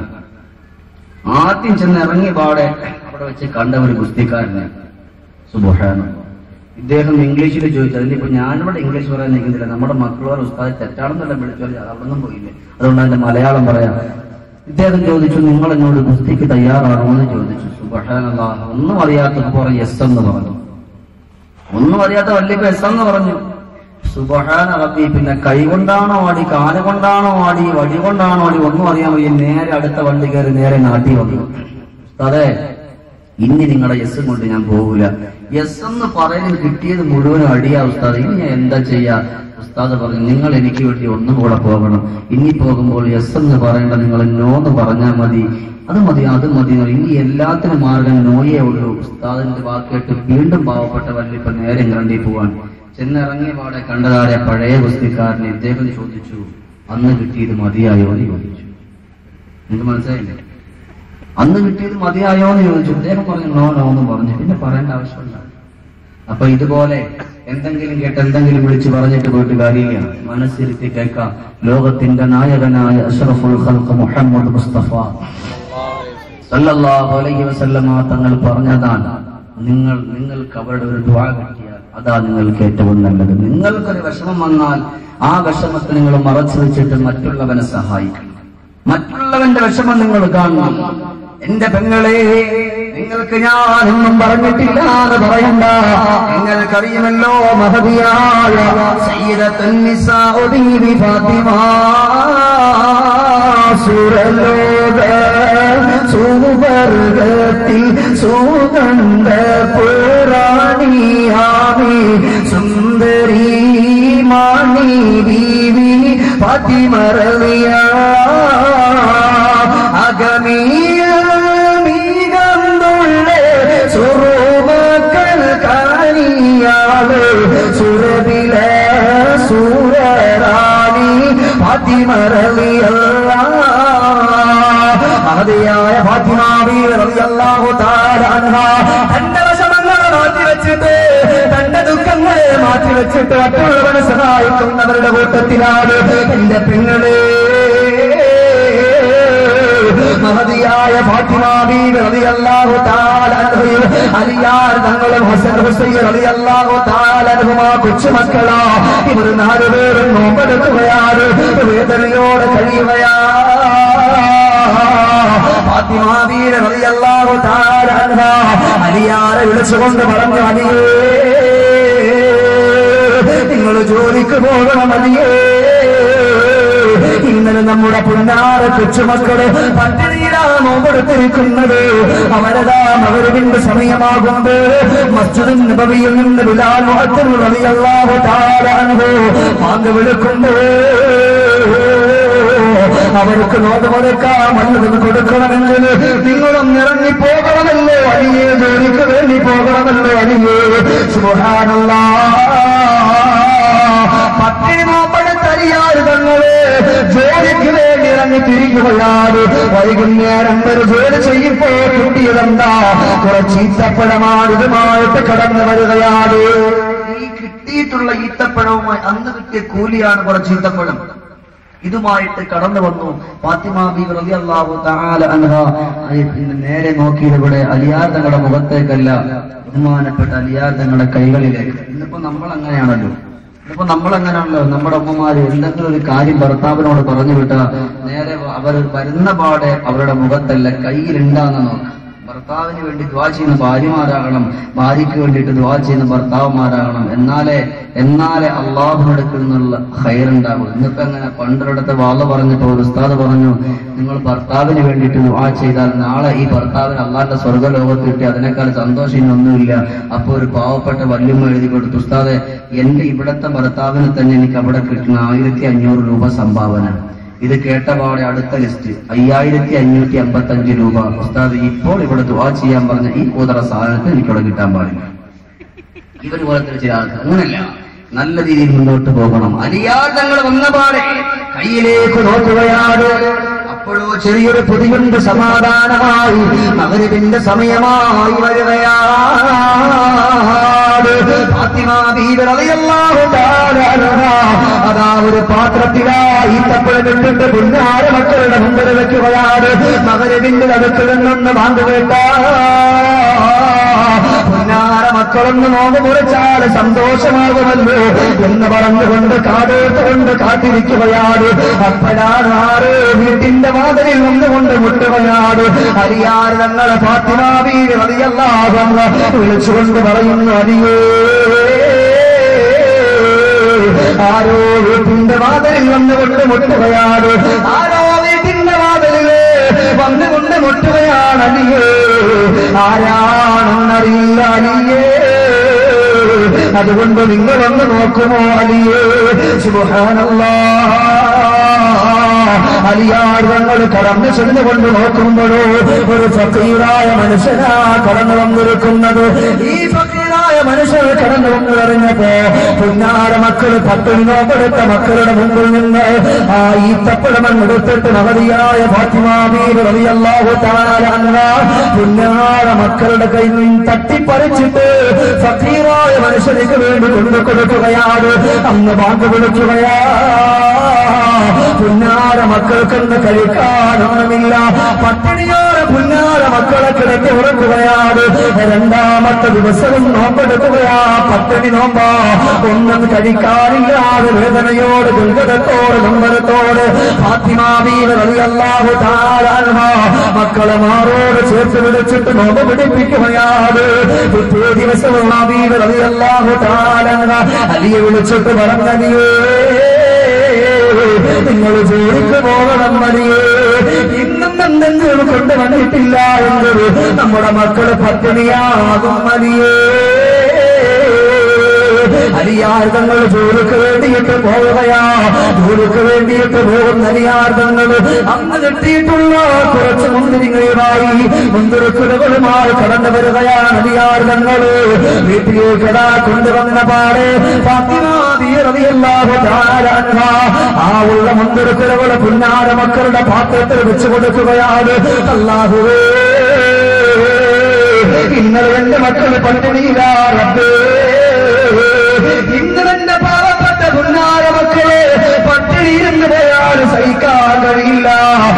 ആദ്യം ചെന്ന് ഇറങ്ങിയ പാടെ അവിടെ വെച്ച് കണ്ട ഒരു ഗുസ്തിക്കാരനെ സുബഹാനം ഇദ്ദേഹം ഇംഗ്ലീഷിൽ ചോദിച്ചു അതിനിപ്പോ ഞാനിവിടെ ഇംഗ്ലീഷ് പറയാൻ നിൽക്കുന്നില്ല നമ്മുടെ മക്കളോട് ഉസ്താദ് തെറ്റാണെന്നല്ല വിളിച്ചു അവിടെ ഒന്നും പോയില്ലേ അതുകൊണ്ട് അതിന്റെ മലയാളം പറയാം ഇദ്ദേഹം ചോദിച്ചു നിങ്ങൾ എന്നോട് ഗുസ്തിക്ക് തയ്യാറാണോ എന്ന് ചോദിച്ചു സുബഹാനല്ല ഒന്നും അറിയാത്ത പറഞ്ഞു എസ് എന്ന് പറഞ്ഞു ഒന്നും അറിയാത്ത വല്യപ്പ എസ് എന്ന് പറഞ്ഞു സുബഹാന റബ്ബി പിന്നെ കൈ കൊണ്ടാണോ ആടി കാല് കൊണ്ടാണോ ആടി വടി കൊണ്ടാണോ ആടി ഒന്നും അറിയാൻ വയ്യ നേരെ അടുത്ത വണ്ടി കയറി നേരെ നാട്ടി വന്നു അതെ ഇനി നിങ്ങളുടെ യെസ് കൊണ്ട് ഞാൻ പോകൂല യെസ് എന്ന് പറയുന്നത് കിട്ടിയത് മുഴുവനും അടിയാ ഉസ്താദ് ഇനി ഞാൻ എന്താ ചെയ്യാ ഉസ്താദ് പറഞ്ഞു നിങ്ങൾ എനിക്ക് വേണ്ടി ഒന്നും കൂടെ പോകണം ഇനി പോകുമ്പോൾ യെസ് എന്ന് പറയേണ്ട നിങ്ങൾ നോ എന്ന് പറഞ്ഞാൽ മതി അത് മതി അത് മതി എന്ന് പറയും. ഇനി എല്ലാത്തിനും മാർഗം നോയേ ഉള്ളൂ ഉസ്താദിന്റെ വാക്കേട്ട് വീണ്ടും പാവപ്പെട്ട വല്ലിപ്പ നേരെ കണ്ടി പോവാൻ ചെന്നിറങ്ങിയ പാടെ കണ്ടതാരെ പഴയ കുസ്തിക്കാരനെ ഇദ്ദേഹം ചോദിച്ചു അന്ന് കിട്ടിയത് മതിയായോ എന്ന് ചോദിച്ചു നിങ്ങൾക്ക് മനസ്സിലായില്ലേ അന്ന് കിട്ടിയത് മതിയായോ എന്ന് ചോദിച്ചു അദ്ദേഹം പറഞ്ഞു നോ നോ എന്ന് പറഞ്ഞു പിന്നെ പറയേണ്ട ആവശ്യമില്ല അപ്പൊ ഇതുപോലെ എന്തെങ്കിലും കേട്ട് എന്തെങ്കിലും വിളിച്ച് പറഞ്ഞിട്ട് പോയിട്ട് കാര്യമില്ല മനസ്സിരുത്തി കേൾക്കാം ലോകത്തിന്റെ നായകനായ അഷ്റഫുൽ ഖൽഖ് മുഹമ്മദ് മുസ്തഫ സല്ലല്ലാഹു അലൈഹി വസല്ലമ തങ്ങൾ പറഞ്ഞതാണ് നിങ്ങൾ നിങ്ങൾക്ക് അവരുടെ ഒരു ദുആ കിട്ടിയാൽ അതാ നിങ്ങൾക്ക് ഏറ്റവും നല്ലത് നിങ്ങൾക്കൊരു വിഷമം വന്നാൽ ആ വിഷമത്തെ നിങ്ങൾ മറച്ചു വെച്ചിട്ട് മറ്റുള്ളവനെ സഹായിക്കണം മറ്റുള്ളവന്റെ വിഷമം നിങ്ങൾ കാണണം എന്റെ പെങ്ങളെ നിങ്ങൾക്ക് ഞാനൊന്നും പറഞ്ഞിട്ടില്ല എന്ന് പറയണ്ട നിങ്ങൾക്കറിയുമല്ലോ മഹതിയായ സയ്യിദത്തുൻ നിസാഉ ബീവി ഫാത്തിമ സുരലോക സുവർഗത്തിൽ സുഗന്ധ പുറാണിയാമി സുന്ദരി മാണി ബീവി ഫാത്തിമറവിയ അഗമീയ മീകന്തുള്ള സുറുമക്കൾ കാണിയാള് സുരവില സൂരറാണി ഫാത്തിമറവിയല്ല മഹതിയായ ഫാത്തിമാവി റളിയല്ലാഹു തആല അൻഹ തന്റെ വിഷമങ്ങൾ മാറ്റി വെച്ചിട്ട് തന്റെ ദുഃഖങ്ങളെ മാറ്റി വെച്ചിട്ട് മറ്റുള്ളവരെ സഹായിക്കുന്നവരുടെ കൂട്ടത്തിലാണ് എന്റെ പെങ്ങളെ മഹതിയായ ഫാത്തിമാവി റളിയല്ലാഹു തആല അൻഹയും അലിയാർ തങ്ങളും ഹസൻ ഹുസൈൻ റളിയല്ലാഹു തആല അൻഹുമാ കൊച്ചുമക്കളാ ഇവർ നാലുപേരും നോമ്പെടുക്കുകയാണ് വേദനയോടെ കഴിയുകയാ ഫാത്തിമാവീരെ റളിയല്ലാഹു തആല അൻഹ അലിയാരെ വിളിച്ചുകൊണ്ട് പറഞ്ഞു അലിയേ നിങ്ങൾ ജോലിക്ക് പോകണം അലിയേ ഇന്നലെ നമ്മുടെ പുന്നാര കൊച്ചുമക്കള് പട്ടിണിയിലാ നോമ്പെടുത്തിരിക്കുന്നത് അവരതാ മകരുവിന്റെ സമയമാകുമ്പോ മസ്ജിദിൻ നബവിയിൽ നിന്ന് ബിലാൽ മുഹത്തൽ റളിയല്ലാഹു തആല അൻഹു പാങ്ക് വിളിക്കുമ്പോ അവർക്ക് നോമ്പ് കൊടുക്കാൻ വല്ലതും കൊടുക്കണമെങ്കിൽ നിങ്ങളും ഇറങ്ങി പോകണമല്ലോ അരിയേ ജോലിക്ക് വേണ്ടി പോകണമല്ലോ അരിയേ സുഹാനല്ലാ പട്ടിണി നോമ്പെടുത്തറിയാറ് തങ്ങള് ജോലിക്ക് വേണ്ടി ഇറങ്ങി തിരികുകയാണ് വൈകുന്നേരം ഒരു ജോലി ചെയ്യുമ്പോ കിട്ടിയതെന്താ കുറച്ച് ഈത്തപ്പഴമാണ് ഇതുമായിട്ട് കടന്നു വരികയാണ് ഈ കിട്ടിയിട്ടുള്ള ഈത്തപ്പഴവുമായി അന്ന് കിട്ടിയ കൂലിയാണ് കുറച്ച് ഈത്തപ്പഴം ഇതുമായിട്ട് കടന്നു വന്നു ഫാത്തിമ ബീബി റളിയല്ലാഹു തആല അൻഹ പിന്നെ നേരെ നോക്കിയത് ഇവിടെ അലിയാർ തങ്ങളുടെ മുഖത്തേക്കല്ല ബഹുമാനപ്പെട്ട അലിയാർ തങ്ങളുടെ കൈകളിലേക്ക് ഇന്നിപ്പോ നമ്മൾ അങ്ങനെയാണല്ലോ ഇന്നിപ്പോ നമ്മൾ അങ്ങനെയാണല്ലോ നമ്മുടെ അമ്മമാര് എന്തെങ്കിലും ഒരു കാര്യം ഭർത്താവിനോട് പറഞ്ഞു വിട്ട നേരെ അവർ വരുന്ന പാടെ അവരുടെ മുഖത്തല്ല കയ്യിലുണ്ടാന്ന് നോക്കാം ഭർത്താവിന് വേണ്ടി ദ്വാ ചെയ്യുന്ന ഭാര്യമാരാകണം ഭാര്യയ്ക്ക് വേണ്ടിയിട്ട് ദ്വാ ചെയ്യുന്ന ഭർത്താവുമാരാകണം എന്നാലേ എന്നാലേ അള്ളാഹുനടുക്കിൽ നിന്നുള്ള ഹൈറുണ്ടാകും ഇന്നിപ്പോ അങ്ങനെ പണ്ടൊരിടത്ത് വാള പറഞ്ഞപ്പോ ഒരു ഉസ്താദ് പറഞ്ഞു നിങ്ങൾ ഭർത്താവിന് വേണ്ടിയിട്ട് ദ്വാ ചെയ്താൽ നാളെ ഈ ഭർത്താവിന് അള്ളാന്റെ സ്വർഗ്ഗലോകത്ത് കിട്ടി അതിനേക്കാൾ സന്തോഷം ഇന്നൊന്നുമില്ല അപ്പൊ ഒരു പാവപ്പെട്ട വല്യമ്മ എഴുതി കൊടുത്തു ഉസ്താദെ എന്റെ ഇവിടത്തെ ഭർത്താവിന് തന്നെ എനിക്ക് അവിടെ കിട്ടുന്ന ആയിരത്തി അഞ്ഞൂറ് രൂപ സംഭാവന ഇത് കേട്ടപാടെ അടുത്ത ലിസ്റ്റ് അയ്യായിരത്തി അഞ്ഞൂറ്റി അമ്പത്തി അഞ്ച് രൂപ ഉസ്താദ് ഇപ്പോൾ ഇവിടെ ദുആ ചെയ്യാൻ പറഞ്ഞ ഈ കൂതറ സാധനത്തിന് എനിക്കിവിടെ കിട്ടാൻ പാടില്ല ഇവർ പോലത്തെ ചില ആൾക്കാർ അങ്ങനല്ല നല്ല രീതിയിൽ മുന്നോട്ട് പോകണം അലിയാതങ്ങൾ വന്ന പാടെ കയ്യിലേക്ക് നോക്കുകയാണ് അപ്പോഴോ ചെറിയൊരു പൊതികൊണ്ട് സമാധാനമായി മകരിവിന്റെ സമയമായി വരികയാണ് ഫാത്തിമ ബീവി റളിയല്ലാഹു തആല അൻഹ അതാ ഒരു പാത്രത്തിലായി തപ്പഴമിട്ടിട്ട് പുന്നാര മക്കളുടെ മുമ്പിൽ വെക്കുകയാണ് മകരിവിന്റെ അടുത്ത് നിന്നൊന്ന് ബാങ്ക് കേട്ടാ പുന്നാര മക്കളൊന്ന് നോമ്പ് മുറിച്ചാൽ സന്തോഷമാകുമല്ലോ എന്ന് പറഞ്ഞുകൊണ്ട് കാതോട്ടുകൊണ്ട് കാത്തിരിക്കുകയാണ് അപ്പോഴാണ് ആറ് വീട്ടിന്റെ വാതിലിൽ നിന്നുകൊണ്ട് മുട്ടുകയാണ് അറിയാതെ ഞങ്ങളെ ഫാത്തിമാവീര് അറിയല്ലാതെ വിളിച്ചുകൊണ്ട് പറയുന്നു അരിയേ ആരോ വീട്ടിന്റെ വാതിലിൽ വന്നുകൊണ്ട് മുട്ടുകയാണ് ആരോ വീട്ടിന്റെ വാതിലില് വന്നുകൊണ്ട് മുട്ടുകയാണ് അലിയേ ആരാണെന്നറിയില്ല അലിയേ അതുകൊണ്ട് നിങ്ങളൊന്ന് നോക്കുമോ അലിയേ സുബാനല്ലാ അലിയാർ ഞങ്ങൾ കടന്നു ചെന്നുകൊണ്ട് നോക്കുമ്പോഴോ ഒരു ഫക്കീറായ മനുഷ്യനാ കടന്നു വന്നിരിക്കുന്നത് ഈ ഫക്കീറായ മനുഷ്യർ കടന്നു വന്നു പറഞ്ഞപ്പോ പുന്നാര മക്കൾ പത്തിൽ നോപ്പെടുത്ത മക്കളുടെ മുമ്പിൽ നിന്ന് ആ ഈത്തപ്പഴമൺ എടുത്തിട്ട് മഹതിയായ ഫാത്തിമാമീർ റളിയല്ലാഹു തആല അൻഹ പുന്നാര മക്കളുടെ കയ്യിൽ നിന്ന് തട്ടിപ്പറിച്ചിട്ട് ഫക്കീറായ മനുഷ്യർക്ക് വേണ്ടി കൊണ്ടു കൊടുക്കുകയാണ് അന്ന് ബാങ്ക് വിളിക്കുകയാ പുന്നാര മക്കൾക്കൊന്ന് കഴിക്കാനൊന്നുമില്ല പട്ടിണിയോടെ പുന്നാര മക്കളെ കിടത്തി ഉറക്കുകയാണ് രണ്ടാമത്തെ ദിവസവും നോമ്പെടുക്കുകയാ പട്ടിണി നോമ്പ ഒന്നും കഴിക്കാനില്ലാതെ വേദനയോട് ദുർഗതത്തോട് നമ്പരത്തോട് ഫാത്തിമാവീരല്ലാഹു താരാൽമ മക്കളെ മാറോട് ചേർത്ത് വിളിച്ചിട്ട് നോമ്പ് പിടിപ്പിക്കുകയാണ് പിറ്റേ ദിവസവും ആ വീരല്ലാഹു താരാൽമ അലിയെ വിളിച്ചിട്ട് പറഞ്ഞലിയേ നിങ്ങൾ ജോലിക്ക് പോകണം മതിയേ ഇന്നും എന്തെങ്കിലും കൊണ്ടുവന്നിട്ടില്ല എന്നത് നമ്മുടെ മക്കള് പട്ടിണിയാകും മതിയേ അരിയാർദ്ദങ്ങൾ ജോലിക്ക് വേണ്ടിയിട്ട് പോവുകയാ ജോലിക്ക് വേണ്ടിയിട്ട് പോകുന്ന അരിയാർദ്ദങ്ങൾ അന്ന് കിട്ടിയിട്ടുള്ള കുറച്ച് മുന്തിരിങ്ങളുമായി മുന്തിരിക്കുലകളുമായി കടന്നു വരികയാണ് അരിയാർദ്ദങ്ങൾ വീട്ടിലേക്ക് ഇടാ കൊണ്ടുവന്ന പാടെ ആ ഉള്ള മുന്തിരിക്കുലകള് പുന്നാര മക്കളുടെ പാത്രത്തിൽ വെച്ചു കൊടുക്കുകയാണ് അല്ലാഹുവേ ഇന്നലെ എന്റെ മക്കൾ പട്ടിണിയിലാ റബ്ബേ ഇന്ന് എന്റെ പാവപ്പെട്ട പുന്നാര മക്കളെ പട്ടിണിയിരുന്ന് പോയാൽ സഹിക്കാൻ കഴിയില്ല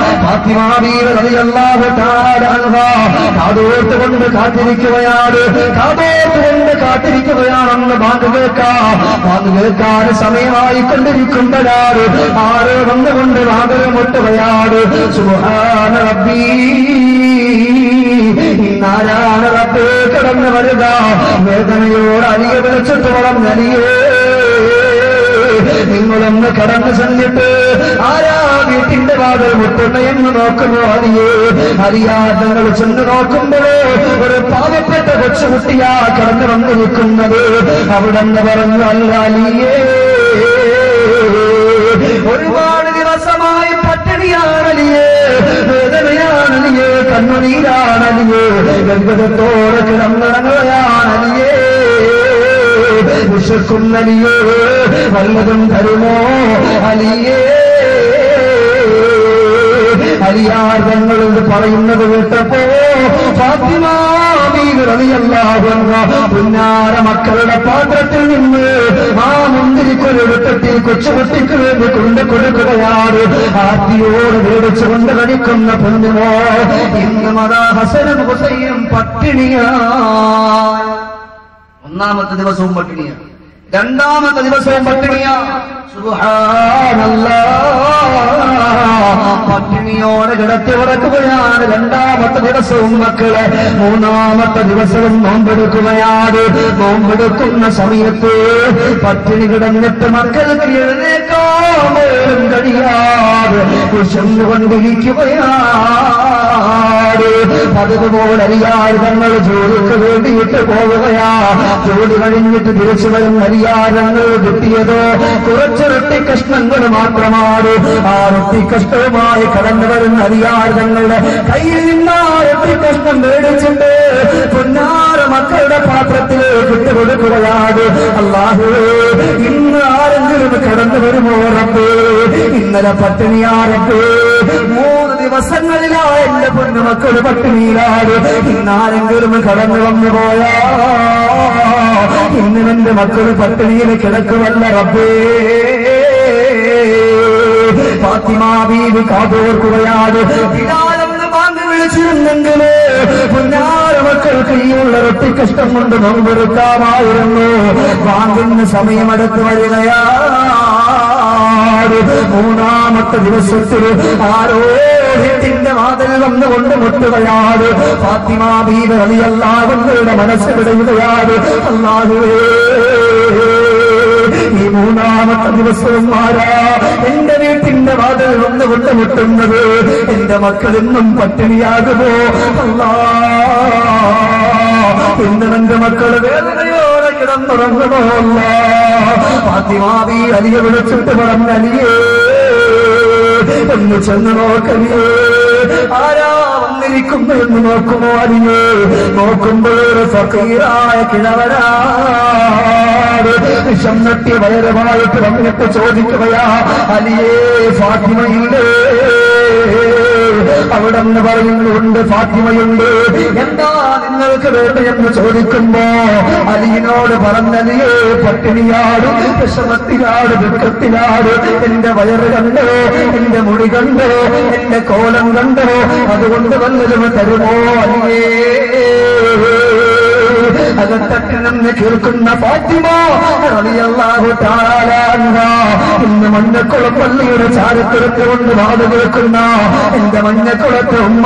കാതോട്ട് കൊണ്ട് കാത്തിരിക്കുകയാണ് കാതോട്ട് കൊണ്ട് കാത്തിരിക്കുകയാണെന്ന് ബാങ്ക് കേൾക്കാം ബാങ്ക് കേൾക്കാൻ സമയമായി കൊണ്ടിരിക്കുമ്പോഴാണ് ആറ് വന്നുകൊണ്ട് വാതിൽ മുട്ടുകയാണ് സുഹാന റബ്ബീ ഇന്നാരാണ് റബ്ബേ കടന്നു വരിക വേദനയോട് അലിയ വിളിച്ചിട്ട് വളർന്നലിയേ നിങ്ങളൊന്ന് കടന്നു ചെന്നിട്ട് ആരാ വീട്ടിന്റെ വാതിൽ മുട്ടുന്ന എന്ന് നോക്കുന്നു അലിയേ അറിയാതെ നിങ്ങൾ ചെന്ന് നോക്കുമ്പോഴേ ഒരു പാവപ്പെട്ട കൊച്ചുകുട്ടിയാ കടന്നു വന്നിരിക്കുന്നത് അവിടെ നിന്ന് പറഞ്ഞു അല്ല അലിയേ ഒരുപാട് ദിവസമായി പട്ടിണിയാണലിയേ വേദനയാണലിയേ കണ്ണുനീരാണലിയേ ഗർഭത്തോടെ കിടന്നിടങ്ങുകയാണലിയേ വിശക്കുന്നലിയേ വല്ലതും തരുമോ അലിയേ അലിയാർദ്ദങ്ങൾ എന്ന് പറയുന്നത് കേട്ടപ്പോ പുന്നാര മക്കളുടെ പാത്രത്തിൽ നിന്ന് ആ മുന്തിരിക്കൊരെടുത്തിട്ട് കൊച്ചുകുട്ടിക്ക് വേണ്ടി കൊണ്ടു കൊടുക്കുകയാണ് ആർത്തിയോട് മേടിച്ചുകൊണ്ട് കഴിക്കുന്ന പൊന്നുമോ ഇന്നും അതാ ഹസനും ഹുസൈനും പട്ടിണിയാ ഒന്നാമത്തെ ദിവസവും പട്ടിണിയാണ് രണ്ടാമത്തെ ദിവസവും പട്ടിണിയാ പട്ടിണിയോടെ കിടത്തി ഉറക്കുകയാണ് രണ്ടാമത്തെ ദിവസവും മക്കളെ മൂന്നാമത്തെ ദിവസവും നോമ്പെടുക്കുകയാണ് നോമ്പെടുക്കുന്ന സമയത്ത് പട്ടിണി കിടന്നിട്ട് മക്കൾക്ക് എഴുന്നേക്കാമേലും കഴിയാതെ വിശന്നുകൊണ്ടിരിക്കുകയാണ് അതുപോലെ അറിയാതെ തങ്ങൾ ജോലിക്ക് വേണ്ടിയിട്ട് പോവുകയാ ജോലി കഴിഞ്ഞിട്ട് തിരിച്ചു വരും അറിയാതങ്ങൾ കിട്ടിയതോ കുറച്ച് റൊട്ടി കഷ്ണങ്ങൾ മാത്രമാണ് ആ റൊട്ടി കഷ്ണവുമായി കടന്നു വരുന്ന അറിയാതങ്ങളുടെ കയ്യിൽ നിന്ന് ആ റൊട്ടി കഷ്ണം മേടിച്ചിട്ട് പൊന്നാറ് മക്കളുടെ പാത്രത്തിലേക്ക് ഇട്ട് കൊടുക്കുകയാണ് അല്ലാഹുവേ ഇന്ന് ആരെങ്കിലും കടന്നു വരുമോ റബ്ബേ ഇന്നലെ പട്ടിണിയാറബ്ബേ മൂന്ന് ദിവസങ്ങളിലാ എന്റെ പൊന്നുമക്കൾ പട്ടിണിയിലാണ് ഇന്നാരെങ്കിലും കടന്നു വന്നു പോയാ ഇന്ന് എന്റെ മക്കൾ പട്ടിണിയിൽ കിടക്കുമല്ല റബ്ബേ ഫാത്തിമാ ബീവി കാതോർക്കുകയാണ് ബിലാലെന്ന് ബാങ്ക് വിളിച്ചിരുന്നെങ്കില് പുന്നാര മക്കൾക്ക് ഈയുള്ള റൊട്ടി കഷ്ടം കൊണ്ട് നോമ്പെടുക്കാമായിരുന്നു ബാങ്കിന് സമയമെടുത്ത് വരികയാണ് മൂന്നാമത്തെ ദിവസത്തിൽ ആരോ വീട്ടിന്റെ വാതിൽ വന്നുകൊണ്ട് മുട്ടുകയാണ് ഫാത്തിമാ ബീവി അലിയല്ലാവുന്നവരുടെ മനസ്സ് വിടയുകയാണ് അല്ലാഹുവേ ഈ മൂന്നാമത്തെ ദിവസവും ആരാ എന്റെ വീട്ടിന്റെ വാതിൽ വന്ന് കൊണ്ടുമുട്ടുന്നത് എന്റെ മക്കൾ ഇന്നും പട്ടിണിയാകുമോ അല്ലാ ഇന്ന് എന്റെ മക്കൾ വേദനയോടെ കിടന്നുറങ്ങുമോ അല്ല ഫാത്തിമാവി അലിയെ വിളിച്ചിട്ട് പറഞ്ഞ അലിയേ ഒന്ന് ചെന്ന് നോക്കലിയേ ആരാ വന്നിരിക്കുന്നു എന്ന് നോക്കുമോ അലിയേ നോക്കുമ്പോൾ ഫക്കീറായ കിഴവരാട് വിഷം നട്ടിയ വയറുമായിട്ട് വന്നിട്ട് ചോദിക്കുകയാ അലിയേ ഫാത്തിമയില്ലേ അവിടെ നിന്ന് പറയുന്നുണ്ട് ഫാത്തിമയുണ്ട് എന്താ നിങ്ങൾക്ക് വേണ്ട എന്ന് ചോദിക്കുമ്പോ അലിയിനോട് പറഞ്ഞലിയേ പട്ടിണിയാട് വിഷമത്തിലാട് ദുഃഖത്തിലാട് എന്റെ വയറ് കണ്ടോ എന്റെ മുടി കണ്ടോ എന്റെ കോലം കണ്ടോ അതുകൊണ്ട് വല്ലതും തരുമോ അലിയേ അകത്തട്ടിൽ നിന്ന് കേൾക്കുന്ന ഫാത്തിമ റളിയല്ലാഹു തആല അൻഹ ഇന്ന് മഞ്ഞക്കുളം പള്ളിയുടെ ചാരത്തിരത്ത് കൊണ്ട് വാത് കേൾക്കുന്ന എന്റെ മഞ്ഞക്കുളത്ത് ഉമ്മ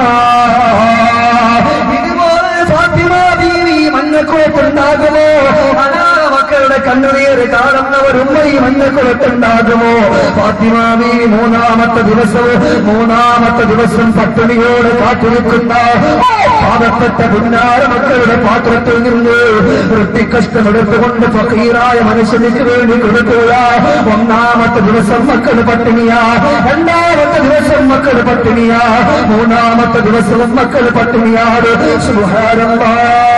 ഇതുപോലെ ഫാത്തിമ ബീവി മഞ്ഞക്കുളത്തുണ്ടാകുമോ അനാഥ മക്കളുടെ കണ്ണുനീര് കാണുന്ന ഒരു ഉമ്മ ഈ മഞ്ഞക്കുളത്തുണ്ടാകുമോ ഫാത്തിമ ബീവി മൂന്നാമത്തെ ദിവസവും മൂന്നാമത്തെ ദിവസം പട്ടിണിയോട് കാത്തിരിക്കുന്ന പാവപ്പെട്ട പുന്നാര മക്കളുടെ പാത്രത്തിൽ നിന്ന് വൃത്തിക്കഷ്ടം എടുത്തുകൊണ്ട് ഫക്കീറായ മനുഷ്യനിക്ക് വേണ്ടി കൊടുക്കുക ഒന്നാമത്തെ ദിവസം മക്കൾ പട്ടിണിയാ രണ്ടാമത്തെ ദിവസം മക്കൾ പട്ടിണിയാ മൂന്നാമത്തെ ദിവസവും മക്കൾ പട്ടിണിയാണ് സുഹാരമ്പാ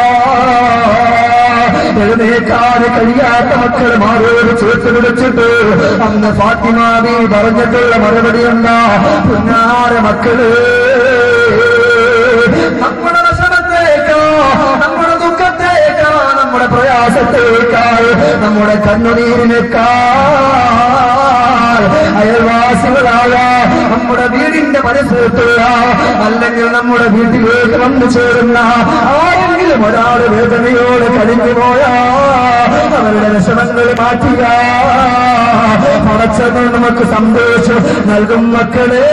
എഴുന്നേക്കാൻ കഴിയാത്ത മക്കൾ മാറോട് ചേർത്ത് വിളിച്ചിട്ട് അന്ന് ഫാത്തിമാവി പറഞ്ഞിട്ടുള്ള മറുപടി എന്താ പുന്നാര മക്കള് നമ്മുടെ വിഷമത്തേക്കോ നമ്മുടെ ദുഃഖത്തേക്കോ നമ്മുടെ പ്രയാസത്തേക്കാൾ നമ്മുടെ കണ്ണുനീരിനേക്കാൾ അയൽവാസികളായ നമ്മുടെ വീടിന്റെ പരിസരത്തുള്ള അല്ലെങ്കിൽ നമ്മുടെ വീട്ടിലേക്ക് വന്നു ചേരുന്ന ആരെങ്കിലും ഒരാൾ വേദനയോട് കഴിഞ്ഞു പോയാ അവരുടെ വിഷമങ്ങൾ മാറ്റുക പടച്ചത് നമുക്ക് സന്തോഷം നൽകും മക്കളെ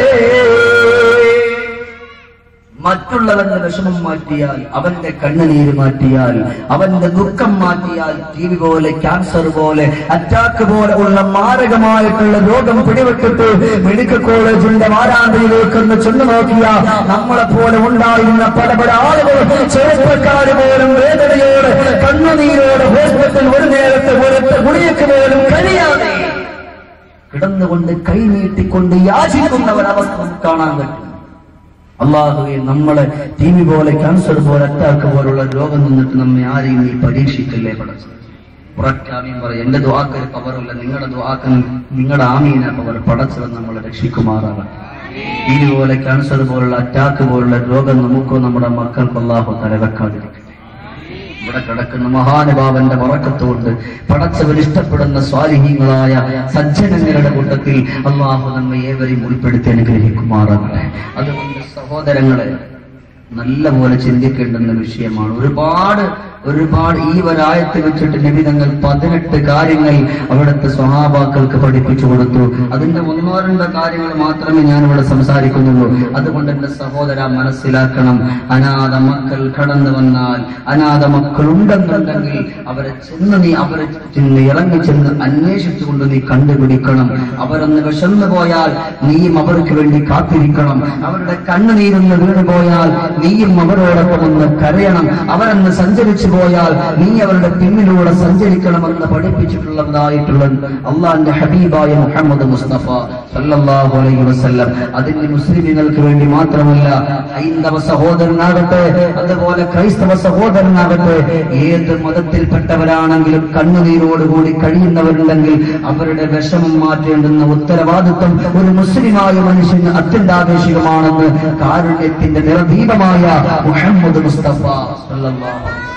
മറ്റുള്ളവന്റെ വിഷമം മാറ്റിയാൽ അവന്റെ കണ്ണുനീര് മാറ്റിയാൽ അവന്റെ ദുഃഖം മാറ്റിയാൽ ടി വി പോലെ ക്യാൻസർ പോലെ അറ്റാക്ക് പോലെ ഉള്ള മാരകമായിട്ടുള്ള രോഗം പിടിവെട്ടിട്ട് മെഡിക്കൽ കോളേജിന്റെ വാരാന്തയിലേക്ക് ഒന്ന് ചെന്നു നോക്കിയ നമ്മളെ പോലെ ഉണ്ടായിരുന്ന പല പല ആളുകൾ ചെറുപ്പക്കാര് പോലും വേദനയോടെ കണ്ണുനീരോടെ ഹോസ്പിറ്റൽ ഒരു നേരത്തെ ഒരൊറ്റ ഗുളിയക്ക് പോലും കഴിയാതെ കിടന്നുകൊണ്ട് കൈനീട്ടിക്കൊണ്ട് യാചിക്കുന്ന ഒരവസ്ഥ നമുക്ക് കാണാൻ പറ്റും അള്ളാഹുവെ നമ്മളെ ടി വി പോലെ ക്യാൻസർ പോലെ അറ്റാക്ക് പോലുള്ള രോഗം നിന്നിട്ട് നമ്മെ ആരെയും നീ പരീക്ഷിക്കല്ലേ പടച്ചു ഉറക്കാമീൻ പറയും എന്റെ ദ്വാക്കൊരു പവറല്ല നിങ്ങളുടെ ദ്വാക്ക് നിങ്ങളുടെ ആമീന പവർ പടച്ചവൻ നമ്മളെ രക്ഷിക്കുമാറാകട്ടെ ഇതുപോലെ ക്യാൻസർ പോലുള്ള അറ്റാക്ക് പോലുള്ള രോഗം നമുക്കോ നമ്മുടെ മക്കൾക്ക് അള്ളാഹു തലവെക്കാതിരിക്കട്ടെ ഇവിടെ കിടക്കുന്ന മഹാനുഭാവന്റെ വറക്കത്തുകൊണ്ട് പടച്ചവൻ ഇഷ്ടപ്പെടുന്ന സ്വാലിഹീങ്ങളായ സജ്ജനങ്ങളുടെ കൂട്ടത്തിൽ അള്ളാഹു നമ്മെ ഏവരെയും ഉൾപ്പെടുത്തി അനുഗ്രഹിക്കുമാറാകട്ടെ അതുകൊണ്ട് സഹോദരങ്ങളെ നല്ല പോലെ ചിന്തിക്കേണ്ടുന്ന വിഷയമാണ് ഒരുപാട് ഒരുപാട് ഈ ഒരായത്ത് വെച്ചിട്ട് നബി തങ്ങൾ പതിനെട്ട് കാര്യങ്ങൾ അവിടുത്തെ സ്വഹാബാക്കൾക്ക് പഠിപ്പിച്ചു കൊടുത്തു അതിന്റെ ഒന്നോ രണ്ടോ കാര്യങ്ങൾ മാത്രമേ ഞാൻ ഇവിടെ സംസാരിക്കുന്നുള്ളൂ അതുകൊണ്ട് എന്റെ സഹോദര മനസ്സിലാക്കണം അനാഥ മക്കൾ കടന്നു വന്നാൽ അനാഥ മക്കൾ ഉണ്ടെന്നുണ്ടെങ്കിൽ അവരെ ചെന്ന് നീ അവരെ ചെന്ന് ഇറങ്ങി ചെന്ന് അന്വേഷിച്ചുകൊണ്ട് നീ കണ്ടുപിടിക്കണം അവരൊന്ന് വിശന്നു പോയാൽ നീയും അവർക്ക് വേണ്ടി കാത്തിരിക്കണം അവരുടെ കണ്ണുനീരൊന്ന് വീണു പോയാൽ നീയും അവരോടൊപ്പം ഒന്ന് കരയണം അവരൊന്ന് സഞ്ചരിച്ചു പോയാൽ നീ അവരുടെ പിന്നിലൂടെ സഞ്ചരിക്കണമെന്ന് പഠിപ്പിച്ചിട്ടുള്ളതായിട്ടുള്ള അള്ളാന്റെ ഹബീബായ മുഹമ്മദ് മുസ്തഫ സല്ലല്ലാഹു അലൈഹി വസല്ലം അതിന് മുസ്ലിമുകൾക്ക് വേണ്ടി മാത്രമല്ല ഹൈന്ദവ സഹോദരനാകട്ടെ അതുപോലെ ക്രൈസ്തവ സഹോദരനാകട്ടെ ഏത് മതത്തിൽപ്പെട്ടവരാണെങ്കിലും കണ്ണുനീരോടുകൂടി കഴിയുന്നവരുണ്ടെങ്കിൽ അവരുടെ വിഷമം മാറ്റേണ്ടുന്ന ഉത്തരവാദിത്വം ഒരു മുസ്ലിമായ മനുഷ്യന് അത്യന്താപേക്ഷികമാണെന്ന് കാരുണ്യത്തിന്റെ നിറദീപമായ മുഹമ്മദ് മുസ്തഫ സല്ലല്ലാഹു അലൈഹി വസല്ലം.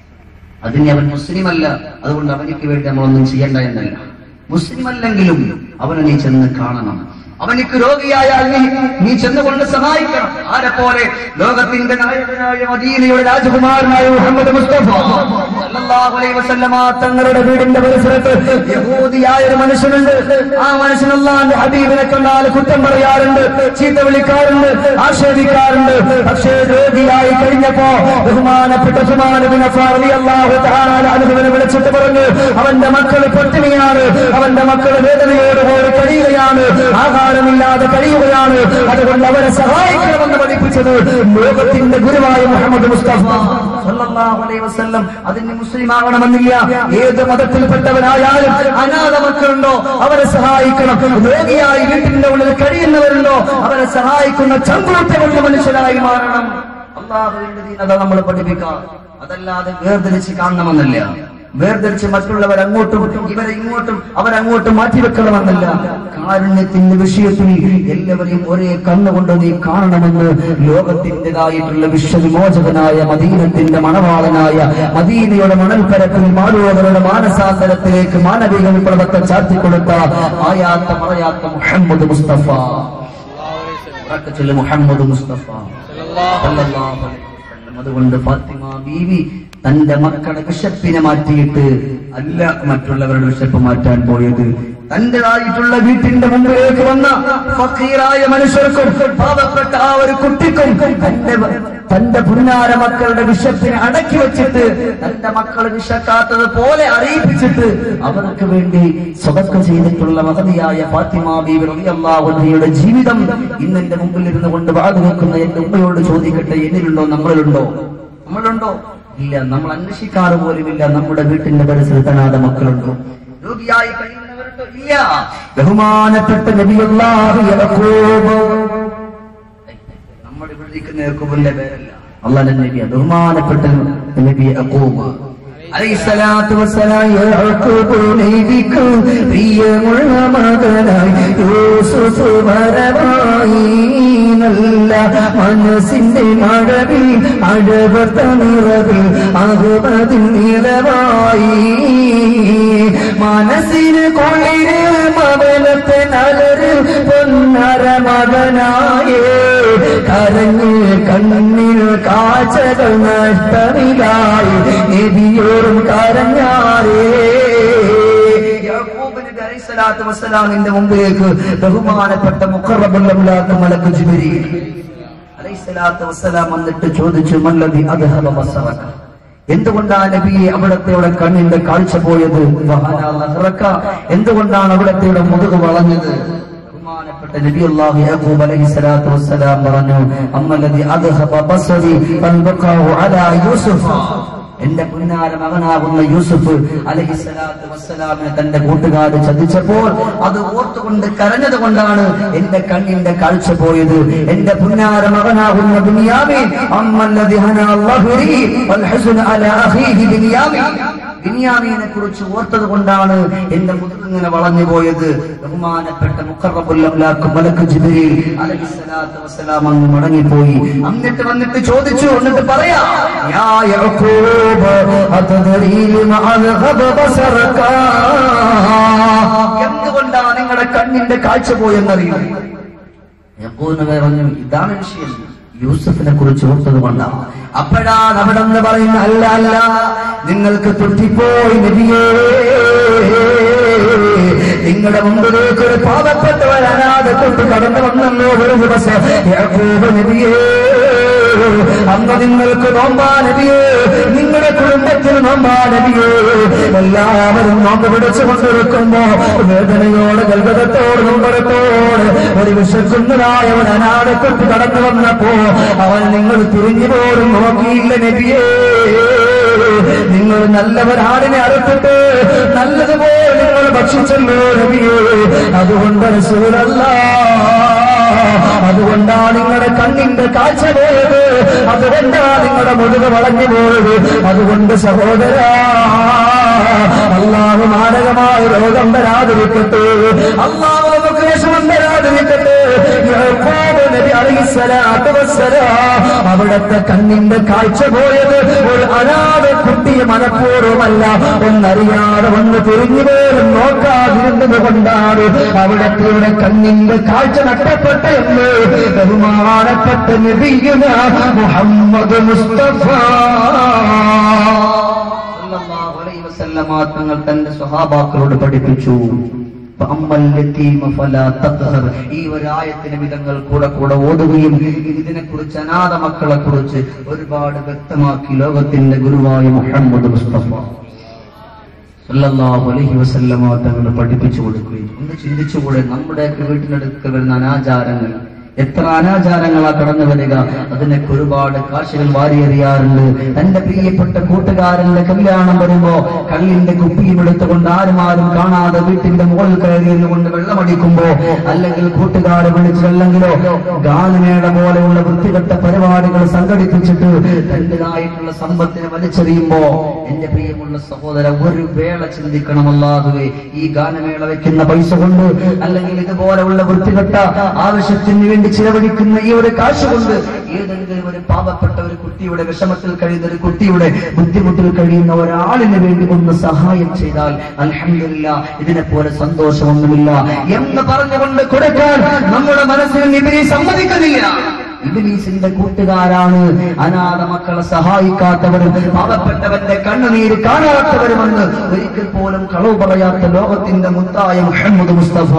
അതിന് അവൻ മുസ്ലിം അല്ല അതുകൊണ്ട് അവനിക്ക് വേണ്ടി നമ്മളൊന്നും ചെയ്യേണ്ട എന്നല്ല മുസ്ലിം അല്ലെങ്കിലും അവനെ നീ ചെന്ന് കാണണം അവനിക്ക് രോഗിയായാൽ നീ നീ ചെന്നുകൊണ്ട് സഹായിക്കണം ആരെ പോലെ ലോകത്തിന്റെ നായകനായ മദീനയുടെ രാജകുമാരനായ മുഹമ്മദ് മുസ്തഫ സല്ലല്ലാഹു അലൈഹി വസല്ലമ തങ്ങളുടെ വീടിന്റെ പരിസരത്ത് യഹൂദിയായ ഒരു മനുഷ്യനുണ്ട് ആ മനുഷ്യൻ അള്ളാന്റെ ഹബീബിനെ കണ്ടാൽ കുറ്റം പറയാറുണ്ട് ചീത്ത വിളിക്കാറുണ്ട് ആക്ഷേപിക്കാറുണ്ട് പക്ഷേ രോഗിയായി കഴിഞ്ഞപ്പോ ബഹുമാനപ്പെട്ട സുമാനബിനെ അനുഭവനെ വിളിച്ചിട്ട് പറഞ്ഞു അവന്റെ മക്കൾ പട്ടിണിയാണ് അവന്റെ മക്കൾ വേദനയോടുകൂടി കഴിയുകയാണ് ആഹാരമില്ലാതെ കഴിയുകയാണ് അതുകൊണ്ട് അവരെ സഹായിക്കണമെന്ന് പഠിപ്പിച്ചത് ലോകത്തിന്റെ ഗുരുവായ മുഹമ്മദ് മുസ്തഫ സല്ലല്ലാഹു അലൈഹി വസല്ലം അതിന് മുസ്ലിം ആകണമെന്നില്ല ഏത് മതത്തിൽപ്പെട്ടവരായാലും അനാഥ മക്കളുണ്ടോ അവരെ സഹായിക്കണം രോഗിയായി വീട്ടിന്റെ ഉള്ളിൽ കഴിയുന്നവരുണ്ടോ അവരെ സഹായിക്കുന്ന ചങ്കൂറ്റമുള്ള മനുഷ്യരായി മാറണം അള്ളാഹുവിന്റെ ദീനത നമ്മൾ പഠിപ്പിക്കാം അതല്ലാതെ വേർതിരിച്ച് കാണണമെന്നില്ല വേർതിരിച്ച് മറ്റുള്ളവർ അങ്ങോട്ടും ഇവരെ ഇങ്ങോട്ടും അവരങ്ങോട്ടും മാറ്റിവെക്കണമെന്നല്ല കാരുണ്യത്തിന്റെ വിഷയത്തിൽ എല്ലാവരെയും ഒരേ കണ്ണുകൊണ്ട് നീ കാണണമെന്ന് ലോകത്തിൻ്റെതായിട്ടുള്ള വിശ്വവിമോചകനായ മദീനത്തിന്റെ മണവാളനായ മദീനയുടെ മണൽപ്പരപ്പിൽ മാറുവവരുടെ മാനസാന്തരത്തിലേക്ക് മാനവിക വിപ്ലവത്തെ ചാർത്തിക്കൊടുത്ത ആയാത്ത മറയാത്ത മുഹമ്മദ് മുസ്തഫ ഉറക്കെ ചൊല്ല് മുഹമ്മദ് മുസ്തഫ സല്ലല്ലാഹു അലൈഹി വസല്ലം. അതുകൊണ്ട് ഫാത്തിമ ബീവി തന്റെ മക്കളുടെ വിശപ്പിനെ മാറ്റിയിട്ട് അല്ല മറ്റുള്ളവരുടെ വിശപ്പ് മാറ്റാൻ പോയത് തന്റേതായിട്ടുള്ള വീട്ടിന്റെ മുമ്പിലേക്ക് വന്ന ഫക്കീറായ മനുഷ്യർക്കും പാവപ്പെട്ട ആ ഒരു കുട്ടിക്കും തന്റെ തന്റെ പുന്നാര മക്കളുടെ വിശപ്പിനെ അടക്കി വെച്ചിട്ട് തന്റെ മക്കൾ വിശക്കാത്തത് പോലെ അറിയിപ്പിച്ചിട്ട് അവർക്ക് വേണ്ടി സ്വതക്ക ചെയ്തിട്ടുള്ള മഹതിയായ ഫാത്തിമ ബീവി റളിയല്ലാഹു അൻഹയുടെ ജീവിതം ഇന്ന് എന്റെ മുമ്പിൽ ഇരുന്ന് കൊണ്ട് വാതു വെക്കുന്ന എന്റെ ഉമ്മയോട് ചോദിക്കട്ടെ എന്നിലുണ്ടോ നമ്മളിലുണ്ടോ നമ്മളുണ്ടോ ഇല്ല നമ്മൾ അന്വേഷിക്കാറ് പോലുമില്ല നമ്മുടെ വീട്ടിന്റെ പരിസരത്ത് അനാഥ മക്കളുണ്ടോ രോഗിയായി കഴിയുന്നവരുണ്ടോ ഇല്ല ബഹുമാനപ്പെട്ട നബിയല്ലാഹു യഅഖൂബ് നമ്മുടെ ഇവിടെ ഇരിക്കുന്ന യാക്കൂബിന്റെ പേരല്ല അള്ളാന്റെ നബിയ ബഹുമാനപ്പെട്ട നബി യഅഖൂബ് അലൈഹിസ്സലാത്തു വസ്സലാം യഅഖൂബ് നബിക്ക് പ്രിയമുള്ള മകനായി യൂസുഫ് വരവായി നല്ല മനസ്സിന്റെ മഴവിൽ അഴവർത്ത നിറവിൽ അഹുബതിൻ നിലവായി മനസ്സിന് കൊള്ളിന് മകനത്തെ നലര് പൊന്നര മകനായേ കരഞ്ഞ് കണ്ണിൽ കാഴ്ചകൾ നഷ്ടമില്ലായി നബിയോടും കരഞ്ഞാരേ യാക്കൂബ് നബി അലൈഹിസ്സലാത്തു വസ്സലാമിന്റെ മുമ്പിലേക്ക് ബഹുമാനപ്പെട്ട മുഖറബുല്ലാത്ത മലക്ക് ജിബരീൽ അലൈഹിസ്സലാത്തു വസ്സലാം വന്നിട്ട് ചോദിച്ചു മല്ലതി അദ്ഹബ ബസറക എന്തുകൊണ്ടാണ് നബിയെ അവിടത്തെയുടെ കണ്ണിന്റെ കാഴ്ച പോയത് വഹന ലഹ്റക. എന്തുകൊണ്ടാണ് അവിടത്തെയുടെ മുതുക് വളഞ്ഞത് ബഹുമാനപ്പെട്ട നബി അല്ലാഹു യാക്കൂബ് അലൈഹിസ്സലാത്തു വസ്സലാം പറഞ്ഞു അമ്മല്ലതി അദ്ഹബ ബസരി ഫൽബഖാഹു അലാ യൂസുഫ് എന്റെ പുന്നാര മകനാകുന്ന യൂസുഫ് അലഹിസ്സലാത്തു വസ്സലാമിനെ തന്റെ കൂട്ടുകാർ ചതിച്ചപ്പോൾ അത് ഓർത്തുകൊണ്ട് കരഞ്ഞത് കൊണ്ടാണ് എന്റെ കണ്ണിന്റെ കാഴ്ച പോയത് എന്റെ പുന്നാര മകനാകുന്ന ബിനിയാമീൻ അമ്മല്ലദി ഹനാ അല്ലാഹുരി വൽ ഹസ്ന അലാ അഖീഹി ബിനിയാമീൻ ബിനിയാമീനെ കുറിച്ച് ഓർത്തത് കൊണ്ടാണ് എന്റെ മുതുകിങ്ങനെ വളഞ്ഞു പോയത് ബഹുമാനപ്പെട്ട മുഖറബുല്ലാക്കും മലക്ക് ജിബിരിൽ അലഹിസ്സലാത്തു വസ്സലാം അങ്ങ് മടങ്ങിപ്പോയി എന്നിട്ട് വന്നിട്ട് ചോദിച്ചു എന്നിട്ട് പറയാ യാ യഅഖൂബ് അതദരീ ലിമ അൽഹബ ബസറക എന്തുകൊണ്ടാണ് നിങ്ങളുടെ കണ്ണിന്റെ കാഴ്ച പോയെന്നറിയോ യഖൂബ് പറഞ്ഞു ഇതാണ് വിഷയം യൂസഫിനെ കുറിച്ച് ഓർത്തത് കൊണ്ടാണ് അപ്പോഴാണ് അവിടെ നിന്ന് പറയുന്ന അല്ല അല്ല നിങ്ങൾക്ക് തെറ്റിപ്പോയി നബിയേ നിങ്ങളുടെ മുമ്പിലേക്ക് ഒരു പാവപ്പെട്ടവർ അനാഥ കൊണ്ട് കടന്നു വന്നല്ലോ ഒരു ദിവസം യാക്കോബ് നബിയേ അന്ന് നിങ്ങൾക്ക് നോമ്പാ നബിയേ നിങ്ങളുടെ കുടുംബത്തിന് നോമ്പാ നബിയേ എല്ലാവരും നോമ്പ് പിടിച്ചു കൊണ്ടിരിക്കുമ്പോ വേദനയോട് ഗൽഗതത്തോട് നൊമ്പരത്തോട് ഒരു വിശക്കുന്നതായ ഒരു അനാഥക്കൊട്ട് കടന്നു വന്നപ്പോ അവൻ നിങ്ങൾ തിരിഞ്ഞു പോലും നോക്കിയില്ല നബിയേ നിങ്ങൾ നല്ലവരാടിനെ അറുത്തിട്ട് നല്ലതുപോലെ നിങ്ങൾ ഭക്ഷിച്ചല്ലോ നബിയേ അതുകൊണ്ട് റസൂലല്ല അതുകൊണ്ടാണ് നിങ്ങളുടെ കണ്ണിന്റെ കാഴ്ച പോയത് അതുകൊണ്ടാണ് നിങ്ങളുടെ മുതുക വളഞ്ഞു പോയത് അതുകൊണ്ട് സഹോദര അള്ളാഹു മാരകമായ രോഗം വരാതിരിക്കട്ടെ അള്ളാഹു നമുക്ക് വിഷമം വരാതിരിക്കട്ടെ യാക്കോബ് നബി അലൈഹിസ്സലാത്തു വസ്സലാം അവിടുത്തെ കണ്ണിന്റെ കാഴ്ച പോയത് ഒരു അനാഥ കുട്ടിയെ മനഃപൂർവ്വമല്ല ഒന്നറിയാതെ ഒന്ന് തിരിഞ്ഞു പോലും നോക്കാതിരുന്നത് കൊണ്ടാണ് അവിടത്തെ കണ്ണിന്റെ കാഴ്ച നഷ്ടപ്പെട്ട എന്ന് ബഹുമാനപ്പെട്ട നബിയുന മുഹമ്മദ് മുസ്തഫ സല്ലല്ലാഹു അലൈഹി വസല്ലമ തങ്ങൾ തന്റെ സ്വഹാബാക്കളോട് പഠിപ്പിച്ചു ഫഅമ്മൽ യതീമ ഫലാ തഖ്ഹർ. ഈ ഒരായത്തിന് വിധങ്ങൾ കൂടെ കൂടെ ഓതുകയും ഇതിനെ കുറിച്ച് അനാഥ മക്കളെ കുറിച്ച് ഒരുപാട് വ്യക്തമാക്കി ലോകത്തിന്റെ ഗുരുവായ മുഹമ്മദ് മുസ്തഫ സല്ലല്ലാഹു അലൈഹി വസല്ലമ തങ്ങൾ പഠിപ്പിച്ചു കൊടുക്കുകയും ഒന്ന് ചിന്തിച്ചുകൂടെ നമ്മുടെയൊക്കെ വീട്ടിനടുത്ത് വരുന്ന അനാചാരങ്ങൾ എത്ര അനാചാരങ്ങളാ കടന്നു വരിക അതിനൊക്കെ ഒരുപാട് കാശുകൾ വാരിയെറിയാറുണ്ട് തന്റെ പ്രിയപ്പെട്ട കൂട്ടുകാരന്റെ കല്യാണം വരുമ്പോ കള്ളിന്റെ കുപ്പിയും എടുത്തുകൊണ്ട് ആരും ആരും കാണാതെ വീട്ടിന്റെ മുകളിൽ കയറി കൊണ്ട് വെള്ളമടിക്കുമ്പോ അല്ലെങ്കിൽ കൂട്ടുകാരെ വിളിച്ച് അല്ലെങ്കിലോ ഗാനമേള പോലെയുള്ള വൃത്തികെട്ട പരിപാടികൾ സംഘടിപ്പിച്ചിട്ട് തന്റേതായിട്ടുള്ള സമ്പത്തിനെ വലിച്ചെറിയുമ്പോ എന്റെ പ്രിയമുള്ള സഹോദര ഒരു വേള ചിന്തിക്കണമല്ലാതെ ഈ ഗാനമേള വെക്കുന്ന പൈസ കൊണ്ട് അല്ലെങ്കിൽ ഇതുപോലെയുള്ള വൃത്തികെട്ട ആവശ്യത്തിന് വേണ്ടി ചിലവഴിക്കുന്ന ഈ ഒരു കാശ് കൊണ്ട് ഏതെങ്കിലും ഒരു പാവപ്പെട്ട ഒരു കുട്ടിയുടെ വിഷമത്തിൽ കഴിയുന്ന ഒരു കുട്ടിയുടെ ബുദ്ധിമുട്ടിൽ കഴിയുന്ന ഒരാളിന് വേണ്ടി ഒന്ന് സഹായം ചെയ്താൽ അൽഹംദുലില്ല ഇതിനെ പോലെ സന്തോഷമൊന്നുമില്ല എന്ന് പറഞ്ഞുകൊണ്ട് കൊടുക്കാൻ നമ്മുടെ മനസ്സിൽ ഇവരെ സമ്മതിക്കുന്നില്ല ഇബിലീസിന്റെ കൂട്ടുകാരാണ് അനാഥ മക്കളെ സഹായിക്കാത്തവരും പാവപ്പെട്ടവന്റെ കണ്ണുനീര് കാണാത്തവരുമെന്ന് ഒരിക്കൽ പോലും കളവ് പറയാത്ത ലോകത്തിന്റെ മുത്തായ മുഹമ്മദ് മുസ്തഫ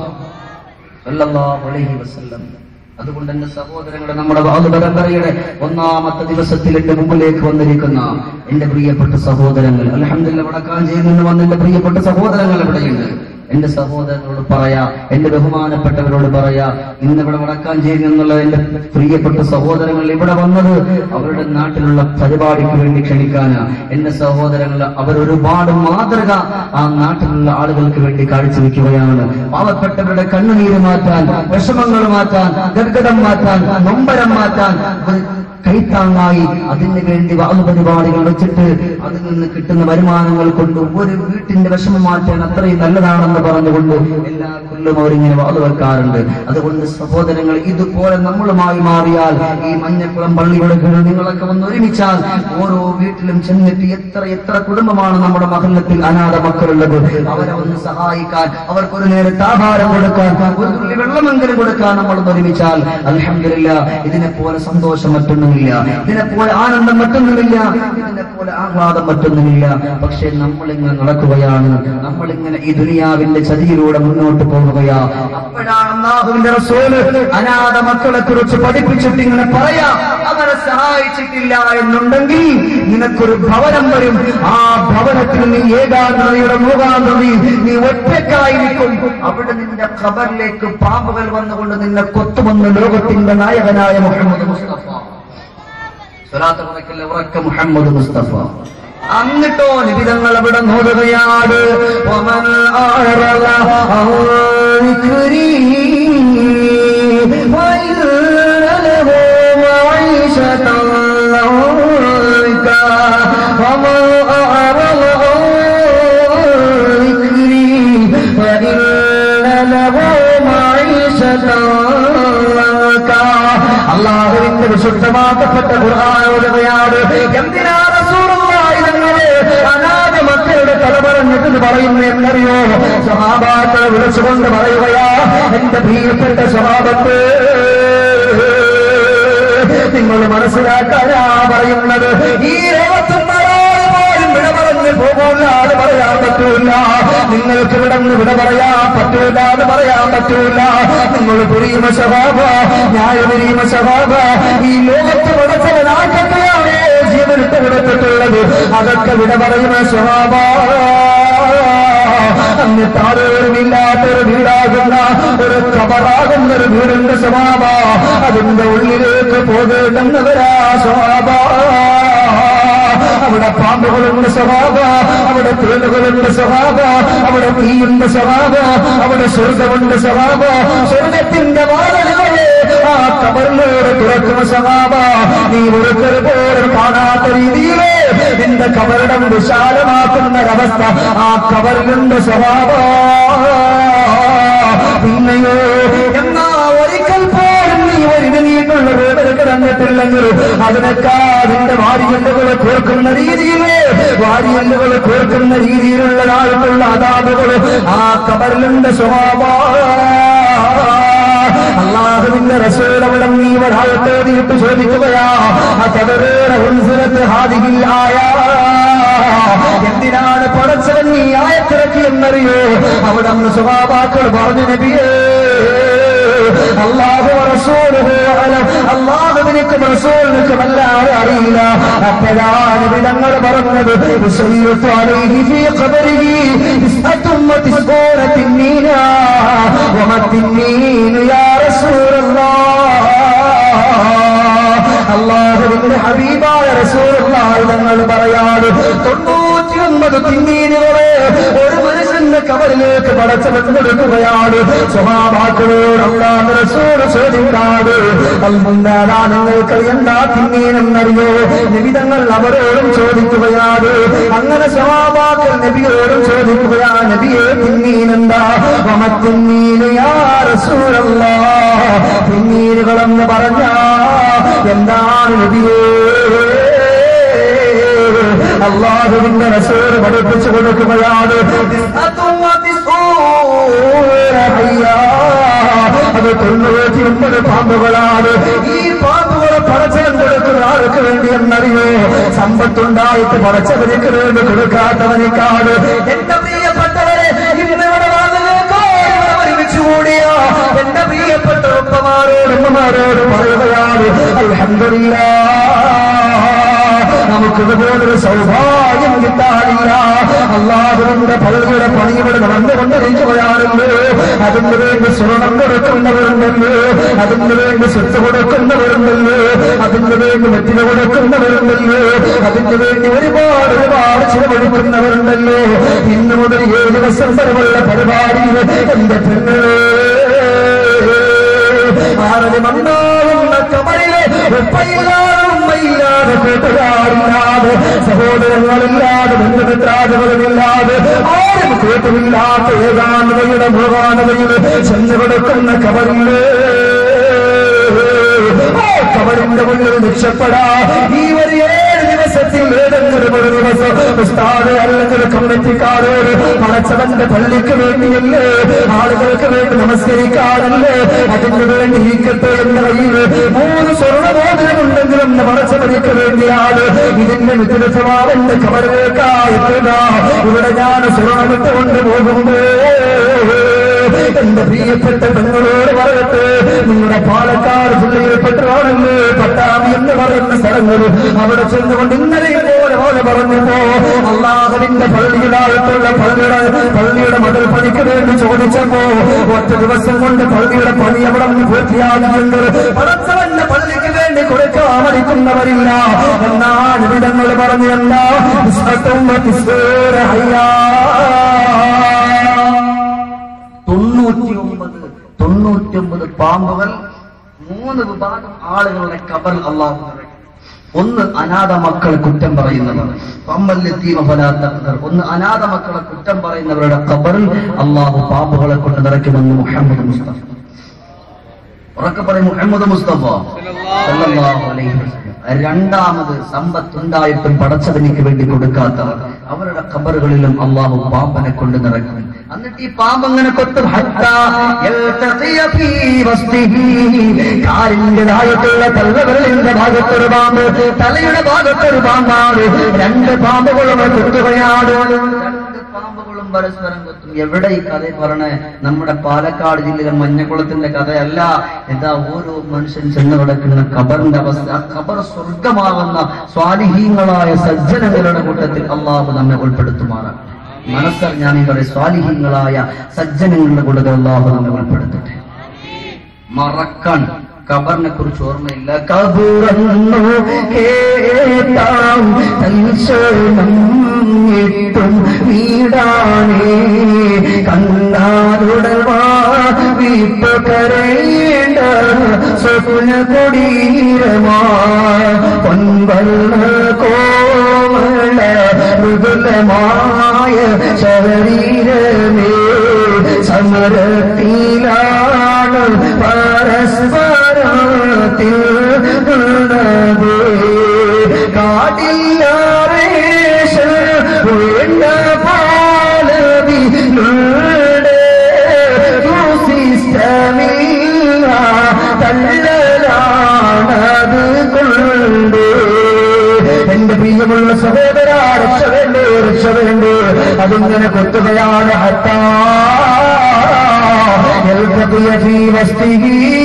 സല്ലല്ലാഹു അലൈഹി വസല്ലം അതുകൊണ്ട് എന്റെ സഹോദരങ്ങളുടെ നമ്മുടെ വാദ പരമ്പരയുടെ ഒന്നാമത്തെ ദിവസത്തിൽ എന്റെ മുമ്പിലേക്ക് വന്നിരിക്കുന്ന എന്റെ പ്രിയപ്പെട്ട സഹോദരങ്ങൾ അലഹമില്ല വടക്കാഞ്ചേരിയിൽ നിന്ന് വന്ന എന്റെ പ്രിയപ്പെട്ട സഹോദരങ്ങൾ എവിടെയുണ്ട് എന്റെ സഹോദരങ്ങളോട് പറയാ എന്റെ ബഹുമാനപ്പെട്ടവരോട് പറയാ ഇന്ന് ഇവിടെ വടക്കാഞ്ചേരി നിന്നുള്ള എന്റെ പ്രിയപ്പെട്ട സഹോദരങ്ങൾ ഇവിടെ വന്നത് അവരുടെ നാട്ടിലുള്ള പരിപാടിക്ക് വേണ്ടി ക്ഷണിക്കാനാ എന്റെ സഹോദരങ്ങൾ അവർ ഒരുപാട് മാതൃക ആ നാട്ടിലുള്ള ആളുകൾക്ക് വേണ്ടി കാഴ്ചവെക്കുകയാണ് പാവപ്പെട്ടവരുടെ കണ്ണുനീര് മാറ്റാൻ വിഷമങ്ങൾ മാറ്റാൻ ഗർഗടം മാറ്റാൻ നൊമ്പരം മാറ്റാൻ ഒരു കൈത്താങ്ങായി അതിന് വേണ്ടി വാങ്ങു പരിപാടികൾ വെച്ചിട്ട് അതിൽ നിന്ന് കിട്ടുന്ന വരുമാനങ്ങൾ കൊണ്ട് ഒരു വീട്ടിന്റെ വിഷമം മാറ്റാൻ അത്രയും നല്ലതാണെന്ന് പറഞ്ഞുകൊണ്ട് എല്ലാ കൊല്ലും അവരിങ്ങനെ വാതു വെക്കാറുണ്ട് അതുകൊണ്ട് സഹോദരങ്ങൾ ഇതുപോലെ നമ്മളുമായി മാറിയാൽ ഈ മഞ്ഞക്കുളം പള്ളിയുടെ കീഴിൽ നിങ്ങളൊക്കെ വന്ന് ഒരുമിച്ചാൽ ഓരോ വീട്ടിലും ചെന്നിട്ട് എത്ര എത്ര കുടുംബമാണ് നമ്മുടെ മഹല്ലത്തിൽ അനാഥ മക്കളുള്ളത് അവരെ ഒന്ന് സഹായിക്കാൻ അവർക്ക് ഒരു നേരത്തെ ആഹാരം കൊടുക്കാൻ ഒരു തുള്ളി വെള്ളമെങ്കിലും കൊടുക്കാൻ നമ്മൾ ഒന്ന് ഒരുമിച്ചാൽ അലഹമില്ല ഇതിനെ പോലെ സന്തോഷം മറ്റൊന്നുമില്ല ഇതിനെ പോലെ ആനന്ദം മറ്റൊന്നുമില്ല ഇതിനെ പോലെ ആഹ്ലാദം മറ്റൊന്നുമില്ല പക്ഷെ നമ്മളിങ്ങനെ നടക്കുകയാണ് നമ്മളിങ്ങനെ ഈ ദുനിയാവിന്റെ ചതിയിലൂടെ മുന്നോട്ട് പോവുകയാ അപ്പോഴാണ് അള്ളാഹുവിന്റെ റസൂല് അനാഥ മക്കളെ കുറിച്ച് പഠിപ്പിച്ചിട്ട് ഇങ്ങനെ പറയാ അവരെ സഹായിച്ചിട്ടില്ല എന്നുണ്ടെങ്കിൽ നിനക്കൊരു ഭവനം വരും ആ ഭവനത്തിൽ നീ ഏകാഗ്രതയുടെ മൂകാന്തതി നീ ഒറ്റക്കായിരിക്കും അവിടെ നിന്റെ ഖബറിലേക്ക് പാമ്പുകൾ വന്നുകൊണ്ട് നിന്നെ കൊത്തുമെന്ന് ലോകത്തിന്റെ നായകനായ മുഹമ്മദ് മുസ്തഫ സ്വലാത്ത് കുറയ്ക്കല്ല ഉറക്ക മുഹമ്മദ് മുസ്തഫ എന്നിട്ടോ നിബിതങ്ങൾ അവിടെ നോടുകയാണ് ومن أعرض عن ذكري فإن له معيشة ضنكا ومن أعرض عن ذكري فإن له معيشة ضنكا അള്ളാഹുവിന്റെ വിശുദ്ധമാക്കപ്പെട്ട ഖുർആാനോടുകയാണ് എന്തിനാ റസൂലുള്ളാഹി തങ്ങളെ അനാഥ മക്കളുടെ കഥ പറഞ്ഞിട്ട് പറയുന്നു എന്നറിയോ സഹാബാക്കളെ വിളിച്ചുകൊണ്ട് പറയുകയാ എന്റെ പ്രിയപ്പെട്ട സ്വഭാവത്ത് നിങ്ങൾ മനസ്സിലാക്കാനാ പറയുന്നത് ഈ ലോകത്തും ഒരാൾ പോലും വിട പറഞ്ഞ് പോകൂല എന്ന് പറയാൻ പറ്റൂല നിങ്ങൾക്ക് ഇവിടെ നിന്ന് വിട പറയാൻ പറ്റൂല എന്ന് പറയാൻ പറ്റൂല നിങ്ങൾ പുരിയുമ സ്വഭാവ ന്യായപുരിയുമ സ്വഭാവ ഈ ലോകത്ത് വിടച്ചവനാക്കത്തെയാണ് ജീവനിട്ട് വിടപ്പെട്ടുള്ളത് അതൊക്കെ വിട പറയുന്ന സ്വഭാവ എന്നിട്ട് ആരോരുമില്ലാത്തൊരു വീടാകുന്ന ഒരു കബറാകുന്ന ഒരു വീടിന്റെ സ്വഭാവ അതിന്റെ ഉള്ളിലേക്ക് പോകേണ്ടുന്നവരാ സ്വഭാവ അവിടെ പാമ്പുകളുണ്ട് സ്വഭാവ അവിടെ തേളുകളുണ്ട് സ്വഭാവ അവിടെ തീയുണ്ട് സ്വഭാവ അവിടെ സ്വർഗമുണ്ട് സ്വഭാവ സ്വർഗത്തിന്റെ വാതിലുകളെ ആ കബറിലൂടെ തുറക്കുന്ന സ്വഭാവ നീ ഒരുക്കൽ പോലും കാണാത്ത രീതിയിലെ നിന്റെ കബറിടം വിശാലമാക്കുന്ന ഒരവസ്ഥ ആ കബറിലുണ്ട് സ്വഭാവ പിന്നെയോ എന്നാ ഒരിക്കൽ പോലും നീ ഒരു നീട്ടുള്ള വേദന കിടന്നിട്ടില്ലെങ്കിൽ അതിനൊക്കെ അതിന്റെ വാരിയല്ലുകളെ കോർക്കുന്ന രീതിയില് വാരിയല്ലുകളെ കോർക്കുന്ന രീതിയിലുള്ള ആൾക്കുള്ള അതാപുകൾ ആ കബറിലുണ്ട് സ്വഭാവ അള്ളാഹുവിന്റെ റസൂലവിടം നീ ഒരാളത്തെ നീട്ട് ചോദിക്കുകയാ അതവരേറെ ഉത്സവത്ത് ഹാദിഹില്ലായ എന്തിനാണ് പടച്ചവൻ നീ ആയത്തിറക്കി എന്നറിയോ അവിടെ അന്ന് സ്വഭാവാക്കൾ പറഞ്ഞു നബിയേ അള്ളാഹു റസൂലുഹു അലം അള്ളാഹുവിനിക്കും റസൂലിനും അല്ലാതെ അറിയില്ല അപ്പോഴാണ് വിധങ്ങൾ പറഞ്ഞത് ഉസയ്യത്തു അലൈഹി ഫീ ഖബരിഹി ഇസ്അത്തും വതിസ്ഊന തിന്നീന വമ തിന്നീന യാ റസൂലല്ലാഹ് അള്ളാഹുവിന്റെ ഹബീബായ റസൂലുള്ളാഹി തങ്ങൾ പറയാറ് തൊണ്ണൂറ്റി ഒമ്പത് തിന്നീനുകളെ ഒരു മനുഷ്യന്റെ കവറിലേക്ക് പടച്ചവൻ കൊടുക്കുകയാണ് സ്വഭാവാക്കളോട് അള്ളാഹ് റസൂൽ ചോദിക്കാറ് അൽമുന്നാരാ നിങ്ങൾക്ക് എന്താ തിന്നീനെന്നറിയോ നിബിതങ്ങൾ അവരോടും ചോദിക്കുകയാണ് അങ്ങനെ സ്വഭാവാക്കൾ നബിയോടും ചോദിക്കുകയാ നബിയെ തിന്നീനെന്താ വമത്തിന്നീന് യാ റസൂലല്ലാ തിന്നീനുകളെന്ന് പറഞ്ഞാ എന്താണ് നബിയേ അള്ളാഹുവിന്റെ റസൂൽ പഠിപ്പിച്ചു കൊടുക്കുകയാണ് അത് തൊണ്ണൂറ്റി ഒമ്പത് പാമ്പുകളാണ് ഈ പാമ്പുകളെ പടച്ചവൻ കൊടുക്കുന്ന ആൾക്ക് വേണ്ടി എന്നറിയോ സമ്പത്തുണ്ടായിട്ട് പടച്ചവനിക്ക് വേണ്ടി കൊടുക്കാത്തവനിക്കാണ് എന്റെ പ്രിയപ്പെട്ടവരെ ഇന്നിവിടെ വാതിലേക്കോ ഇവിടെ ഒരുമിച്ച് കൂടിയ എന്റെ പ്രിയപ്പെട്ട ഉപ്പമാരോട് ഉമ്മമാരോട് പറയുകയാണ് അൽഹംദുലില്ലാ നമുക്ക് ഇതുപോലൊരു സൗഭാഗ്യം കിട്ടാനില്ല അള്ളാഹുവിന്റെ പള്ളിയുടെ പണി ഇവിടെ നടന്നുകൊണ്ടിരിക്കുകയാണല്ലോ അതിന് വേണ്ടി സ്വർണം കൊടുക്കുന്നവരുണ്ടല്ലോ അതിന് വേണ്ടി സ്വത്ത് കൊടുക്കുന്നവരുണ്ടല്ലോ അതിന് വേണ്ടി വെറ്റില കൊടുക്കുന്നവരുണ്ടല്ലോ അതിന് വേണ്ടി ഒരുപാട് ഒരുപാട് ചിലവഴിക്കുന്നവരുണ്ടല്ലോ ഇന്ന് മുതൽ ഏഴ് ദിവസം വരെയുള്ള പരിപാടിയിൽ എന്റെ പെണ്ണേ ആറടി മണ്ണാവുന്ന കബറിലെ ഉപ്പയില്ലാതെ ഉമ്മയില്ലാതെ കൂട്ടുകാരില്ലാതെ സഹോദരങ്ങളില്ലാതെ ബന്ധുമിത്രാദികളുമില്ലാതെ ആരും കൂട്ടുമില്ലാത്ത ഏകാന്തതയുടെ ഭഗവാനതയിൽ ചെന്നു കൊടുക്കുന്ന കബറില് ആ കബറിന്റെ മുന്നിൽ നിക്ഷപ്പെടാ ഈ ഒരു ഏഴ് ദിവസത്തിൽ ഏതെങ്കിലും ഒരു ദിവസം ഉസ്താദ് അല്ലെങ്കിൽ കമ്മിറ്റിക്കാരോട് പടച്ചവന്റെ പള്ളിക്ക് വേണ്ടിയല്ലേ ആളുകൾക്ക് വേണ്ടി നമസ്കരിക്കാറല്ലേ അതിന് വേണ്ടി ഇരിക്കട്ടെ എന്ന കയ്യിൽ മൂന്ന് സ്വർണ്ണമോദനമുണ്ടെങ്കിലും എന്ന് പടച്ചവനിക്ക് വേണ്ടിയാണ് ഇതിന്റെ വിദ്യുതമാവന്റെ കവറിലേക്കായെത്തുക ഇവിടെ ഞാൻ സ്വർണ്ണമിട്ടുകൊണ്ട് പോകുമ്പോ എന്റെ പ്രിയപ്പെട്ട പെങ്ങളോട് പറയട്ടെ നിങ്ങളുടെ പാലക്കാട് ജില്ലയിൽപ്പെട്ടതാണല്ലേ പട്ടാമി എന്ന് പറയുന്ന സ്ഥലങ്ങൾ അവിടെ ചെന്നുകൊണ്ട് ഇന്നലെ പോലെ പോലെ പറഞ്ഞപ്പോ അള്ളാഹുവിന്റെ പള്ളിയിലായിട്ടുള്ള പള്ളിയുടെ പള്ളിയുടെ മതിൽ പണിക്ക് വേണ്ടി ചോദിച്ചപ്പോ ഒറ്റ ദിവസം കൊണ്ട് പള്ളിയുടെ പണി അവിടെ നിന്ന് പൂർത്തിയാക്കിയിട്ടുണ്ട് പടച്ചവന്റെ പള്ളിക്ക് വേണ്ടി കൊടുക്കാൻ മടിക്കുന്നവരില്ല എന്നാണ് വിധങ്ങൾ പറഞ്ഞു എന്താ തൊണ്ണൂറ്റി ഒമ്പത് തൊണ്ണൂറ്റി ഒമ്പത് പാമ്പുകൾ മൂന്ന് വിഭാഗം ആളുകളുടെ കബർ അള്ളാഹു നിറയ്ക്കും ഒന്ന് അനാഥ മക്കൾ കുറ്റം പറയുന്നവർ പമ്മല്ലെത്തീമ ഫലാത്തർ ഒന്ന് അനാഥ മക്കളെ കുറ്റം പറയുന്നവരുടെ കബറിൽ അള്ളാഹു പാമ്പുകളെ കൊണ്ട് നിറയ്ക്കുമെന്ന് മുഹമ്മദ് മുസ്തഫ ഉറക്കെ പറയും മുഹമ്മദ് മുസ്തഫ സല്ലല്ലാഹു അലൈഹി വസല്ലം. രണ്ടാമത് സമ്പത്തുണ്ടായിട്ടും പടച്ചവനിക്ക് വേണ്ടി കൊടുക്കാത്തവർ അവരുടെ ഖബറുകളിലും അള്ളാഹു പാമ്പനെ കൊണ്ട് നിറയ്ക്കും എന്നിട്ട് ഈ പാമ്പ് അങ്ങനെ കൊത്തും ഹത്താ യൽതഖിയ ഫീ വസ്തിഹി. കാലിന്റെ ഭാഗത്തുള്ള തള്ളവിരലിന്റെ ഭാഗത്തൊരു പാമ്പ് തലയുടെ ഭാഗത്തൊരു പാമ്പാണ് രണ്ട് പാമ്പുകളും കൊത്തുകയാണ് രണ്ട് പാമ്പുകളും പരസ്പരം കൊത്തും എവിടെ ഈ കഥ പറഞ്ഞേ നമ്മുടെ പാലക്കാട് ജില്ലയിലെ മഞ്ഞക്കുളത്തിന്റെ കഥയല്ല എന്താ ഓരോ മനുഷ്യൻ ചെന്ന് കിടക്കുന്ന ഖബറിന്റെ അവസ്ഥ ആ ഖബർ സ്വർഗമാകുന്ന സ്വാലിഹീങ്ങളായ സജ്ജനങ്ങളുടെ കൂട്ടത്തിൽ അള്ളാഹു നമ്മെ ഉൾപ്പെടുത്തുമാറാണ് മനസ്സറിഞ്ഞാണ് ഈ പറയും സ്വാലിഹീങ്ങളായ സജ്ജനങ്ങളുടെ കൂട്ടത്തിൽ അള്ളാഹു നമ്മെ ഉൾപ്പെടുത്തട്ടെ മറക്കാൻ ഖബറിനെ കുറിച്ച് ഓർമ്മയില്ല കബുറന്നു കേട്ടാം തൽക്ഷണം ഇട്ടും വീടാനേ കണ്ടാലുടൻ വീട്ടു കരയേണ്ട സ്വപ്ന കൊടീരമാ പൊൻവല്ല കോമള മൃദുലമായ ശരീരമേ സമരത്തിലാണ് പരസ്പരത്തിൽ ഉള്ളത് കാട്ടില്ലാറേഷ വേണ്ട പാലവിലുണ്ട് സിസ്റ്റമില്ല തള്ളലാണത് കൊണ്ട് എന്റെ പ്രിയമുള്ള സഹോദര രക്ഷ വേണ്ടേ രക്ഷ വേണ്ടേ അതിങ്ങനെ കൊത്തുകയാണ് ഹത്താ يلتقي في وسطه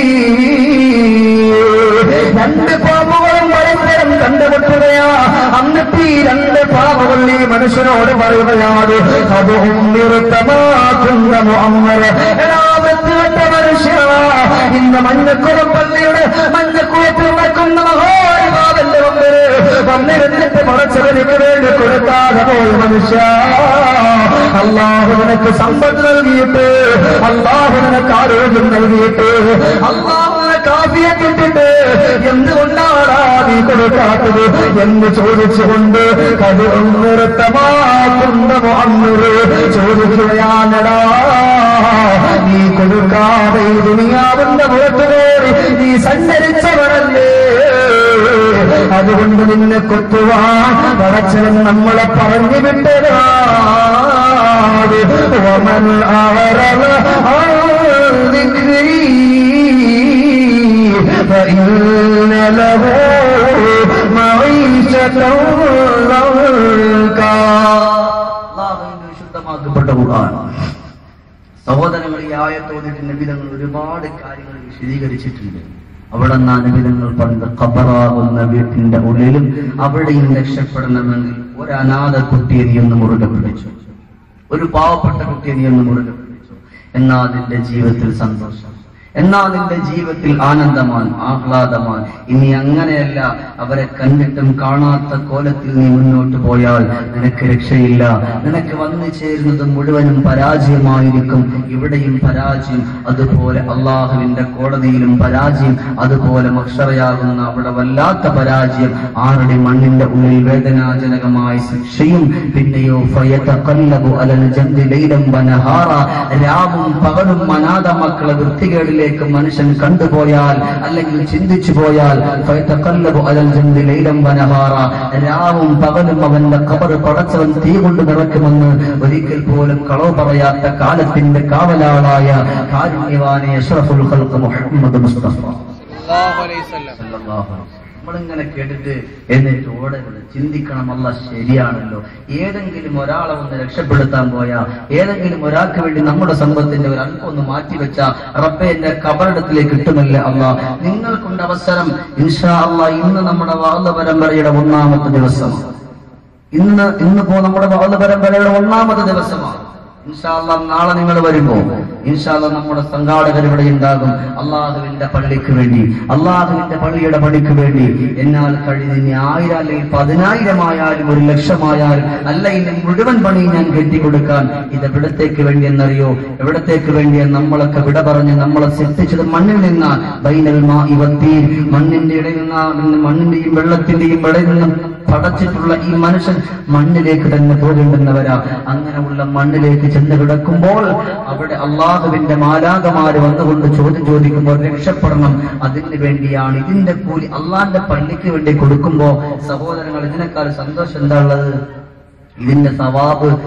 രണ്ട് പാമ്പുകളും പരസ്പരം കണ്ടുമുട്ടുകയാ എന്നിട്ട് ഈ രണ്ട് പാമ്പുകൾ ഈ മനുഷ്യനോട് പറയുകയാണ് അതും നിറുത്തമാക്കുന്ന മുഹമ്മദ വൃത്തികെട്ട മനുഷ്യ ഇന്ന് മഞ്ഞക്കുളം പള്ളിയുടെ മഞ്ഞക്കുളത്തിൽ നടക്കുന്ന മഹോരിമാവന്റെ മുമ്പിൽ വന്നിരുന്നിട്ട് മറച്ചവനിക്ക് വേണ്ടി കൊടുക്കാതെ പോയി മനുഷ്യ അള്ളാഹു നിനക്ക് സമ്പത്ത് നൽകിയിട്ട് അള്ളാഹു നിനക്ക് ആരോഗ്യം നൽകിയിട്ട് അള്ളാഹു നിനക്ക് ആഫിയത്തിട്ടിട്ട് എന്തുകൊണ്ടാണ് നീ കൊടുക്കാത്തത് എന്ന് ചോദിച്ചുകൊണ്ട് കടും നൃത്തമാക്കുന്ന മുഹമ്മദ് ചോദിക്കുകയാണടാ നീ കൊടുക്കാതെ ഈ ദുനിയാവിന്റെ പുറത്തുകയറി നീ സഞ്ചരിച്ചവരല്ലേ അതുകൊണ്ട് നിന്നെ കൊത്തുവാൻ പടച്ചവൻ നമ്മളെ പറഞ്ഞു വിട്ടതാണ് ومن أعرض عن ذكري فإن له معيشة ضنكا അള്ളാഹുവിന്റെ വിശുദ്ധമാക്കപ്പെട്ട ഖുർആൻ സഹോദരങ്ങൾ ഈ ആയത്തോതിട്ട് നബിതങ്ങൾ ഒരുപാട് കാര്യങ്ങൾ വിശദീകരിച്ചിട്ടുണ്ട് അവിടെ നിന്നാ നബിതങ്ങൾ പണ്ട് ഖബറാകുന്ന വീട്ടിന്റെ ഉള്ളിലും അവിടെയും രക്ഷപ്പെടണമെങ്കിൽ ഒരു അനാഥ കുട്ടിയെ നീ ഒന്ന് മുറുകെ പിടിച്ചു ഒരു പാവപ്പെട്ട കുട്ടിയെ നീ ഒന്ന് മുറുകെ പിടിച്ചു എന്നാ അതിന്റെ ജീവിതത്തിൽ സന്തോഷം എന്നാ നിന്റെ ജീവിതത്തിൽ ആനന്ദമാൻ ആഹ്ലാദമാൻ ഇനി അങ്ങനെയല്ല അവരെ കണ്ടിട്ടും കാണാത്ത കോലത്തിൽ നീ മുന്നോട്ട് പോയാൽ നിനക്ക് രക്ഷയില്ല നിനക്ക് വന്നു ചേരുന്നത് മുഴുവനും പരാജയമായിരിക്കും ഇവിടെയും പരാജയം അതുപോലെ അള്ളാഹുവിന്റെ കോടതിയിലും പരാജയം അതുപോലെ മക്ഷറയാകുന്ന അവിടെ വല്ലാത്ത പരാജയം ആരുടെ മണ്ണിന്റെ ഉള്ളിൽ വേദനാജനകമായ ശിക്ഷയും പിന്നെയോ ഫയതഖല്ലബു അലൽ ജന്ദി ലൈലം വനഹാറ രാവും പകലും അനാഥ മക്കളെ വൃത്തികേടിലേക്ക് മനുഷ്യൻ കണ്ടുപോയാൽ അല്ലെങ്കിൽ ചിന്തിച്ചു പോയാൽ ഫയതഖല്ലബു അലൽ ജന്ദി ലൈലം വനഹാറ രാവും പകലും അവന്റെ ഖബർ പടച്ചവൻ തീ കൊണ്ട് നിറയ്ക്കുമെന്ന് ഒരിക്കൽ പോലും കളവ് പറയാത്ത കാലത്തിന്റെ കാവലാളായ കാരുണ്യവാനെ അഷ്റഫുൽ ഖൽഖ് മുഹമ്മദ് മുസ്തഫ സല്ലല്ലാഹു അലൈഹി വസല്ലം. നമ്മളിങ്ങനെ കേട്ടിട്ട് എന്നിട്ട് ഓടരുത് ചിന്തിക്കണം അല്ല ശരിയാണല്ലോ ഏതെങ്കിലും ഒരാളെ ഒന്ന് രക്ഷപ്പെടുത്താൻ പോയാ ഏതെങ്കിലും ഒരാൾക്ക് വേണ്ടി നമ്മുടെ സമ്പത്തിന്റെ ഒരു അല്പം ഒന്ന് മാറ്റിവെച്ച റബ്ബെ എന്റെ കബറിടത്തിലേക്ക് കിട്ടുമല്ലേ അല്ല നിങ്ങൾക്കുണ്ട് അവസരം ഇൻഷാ അല്ല ഇന്ന് നമ്മുടെ വാദ പരമ്പരയുടെ ഒന്നാമത്തെ ദിവസമാണ് ഇന്ന് ഇന്നിപ്പോ നമ്മുടെ വാദ പരമ്പരയുടെ ഒന്നാമത്തെ ദിവസമാണ് ഇൻഷാല്ല നാളെ നിങ്ങൾ വരുമ്പോ ഇൻഷാല്ല നമ്മുടെ സംഘാടകർ ഇവിടെ ഉണ്ടാകും അള്ളാഹുവിന്റെ പള്ളിക്ക് വേണ്ടി അള്ളാഹുവിന്റെ പള്ളിയുടെ പള്ളിക്ക് വേണ്ടി എന്നാൽ കഴിഞ്ഞ ഇനി ആയിരം അല്ലെങ്കിൽ പതിനായിരം ആയാലും ഒരു ലക്ഷമായാലും അല്ല ഇനി മുഴുവൻ പണി ഞാൻ കെട്ടിക്കൊടുക്കാൻ ഇത് എവിടത്തേക്ക് വേണ്ടി എന്നറിയോ എവിടത്തേക്ക് വേണ്ടി നമ്മളൊക്കെ വിട പറഞ്ഞ് നമ്മളെ സൃഷ്ടിച്ചത് മണ്ണിൽ നിന്നാണ് ബൈനൽ മാ ഇവത്തീൻ മണ്ണിന്റെ ഇടയിൽ നിന്ന് മണ്ണിന്റെയും വെള്ളത്തിന്റെയും ഇടയിൽ നിന്നും പടച്ചിട്ടുള്ള ഈ മനുഷ്യൻ മണ്ണിലേക്ക് തന്നെ പോകേണ്ടുന്നവരാ അങ്ങനെയുള്ള മണ്ണിലേക്ക് ചെന്ന് കിടക്കുമ്പോൾ അവിടെ അള്ളാഹുവിന്റെ മാലാകമാര് വന്നുകൊണ്ട് ചോദ്യം ചോദിക്കുമ്പോൾ രക്ഷപ്പെടണം അതിന് വേണ്ടിയാണ് ഇതിന്റെ കൂലി അള്ളാന്റെ പള്ളിക്ക് വേണ്ടി കൊടുക്കുമ്പോ സഹോദരങ്ങൾ ഇതിനേക്കാൾ സന്തോഷം എന്താ ഉള്ളത് ഇതിന്റെ സവാബ്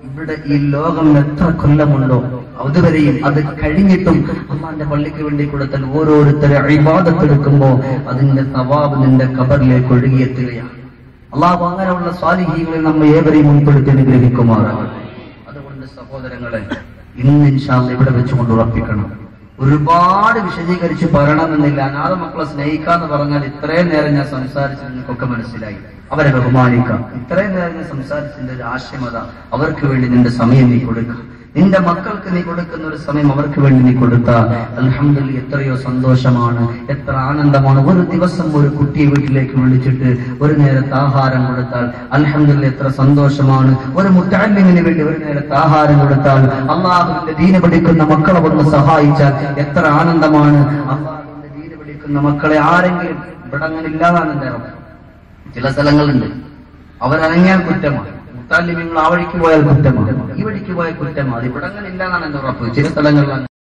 ഇവിടെ ഈ ലോകം എത്ര കൊല്ലമുണ്ടോ അതുവരെയും അത് കഴിഞ്ഞിട്ടും അമ്മാന്റെ പള്ളിക്ക് വേണ്ടി കൊടുത്താൽ ഓരോരുത്തരെ അഴിബാദത്തെടുക്കുമ്പോ അതിന്റെ തവാബ് നിന്റെ കബറിലേക്ക് ഒഴുകിയെത്തുകയാണ് അള്ളാഹു അങ്ങനെയുള്ള സ്വാലിഹീങ്ങളിൽ നമ്മെ ഏവരെയും ഉൾപ്പെടുത്തി അനുഗ്രഹിക്കുമാറാകട്ടെ അതുകൊണ്ട് സഹോദരങ്ങളെ ഇന്ന് ഇൻഷാല്ല ഇവിടെ വെച്ചുകൊണ്ട് ഉറപ്പിക്കണം ഒരുപാട് വിശദീകരിച്ച് പറയണമെന്നില്ല അനാഥ മക്കളെ സ്നേഹിക്കാന്ന് പറഞ്ഞാൽ ഇത്രയും നേരം ഞാൻ സംസാരിച്ചത് നിങ്ങൾക്കൊക്കെ മനസ്സിലായി അവരെ ബഹുമാനിക്കാം ഇത്രയും നേരം ഞാൻ സംസാരിച്ചതിന്റെ ഒരു ആശയമത അവർക്ക് വേണ്ടി നിന്റെ സമയം നീ കൊടുക്കുക നിന്റെ മക്കൾക്ക് നീ കൊടുക്കുന്ന ഒരു സമയം അവർക്ക് വേണ്ടി നീ കൊടുത്താൽ അൽഹംദുലില്ലാ എത്രയോ സന്തോഷമാണ് എത്ര ആനന്ദമാണ് ഒരു ദിവസം ഒരു കുട്ടിയെ വീട്ടിലേക്ക് വിളിച്ചിട്ട് ഒരു നേരത്തെ ആഹാരം കൊടുത്താൽ അൽഹംദുലില്ലാ എത്ര സന്തോഷമാണ് ഒരു മുത്താലിമിന് വേണ്ടി ഒരു നേരത്തെ ആഹാരം കൊടുത്താൽ അള്ളാഹുവിന്റെ ദീന പഠിക്കുന്ന മക്കളെ ഒന്ന് സഹായിച്ചാൽ എത്ര ആനന്ദമാണ് അള്ളാഹുവിന്റെ ദീന പഠിക്കുന്ന മക്കളെ ആരെങ്കിലും ഇവിടെ അങ്ങനെ ഇല്ലാതാണ് എന്റെ ഉറപ്പ്. ചില സ്ഥലങ്ങളുണ്ട് അവരനങ്ങിയാൽ കുറ്റമാണ് മുത്താലിമ്യങ്ങൾ ആ വഴിക്ക് പോയാൽ കുറ്റമാണ് ഈ വഴിക്ക് പോയാൽ കുറ്റമാണ് ഇവിടെ അങ്ങനെ ഇല്ലാന്നാണ് എന്റെ ഉറപ്പ് ചില സ്ഥലങ്ങളിൽ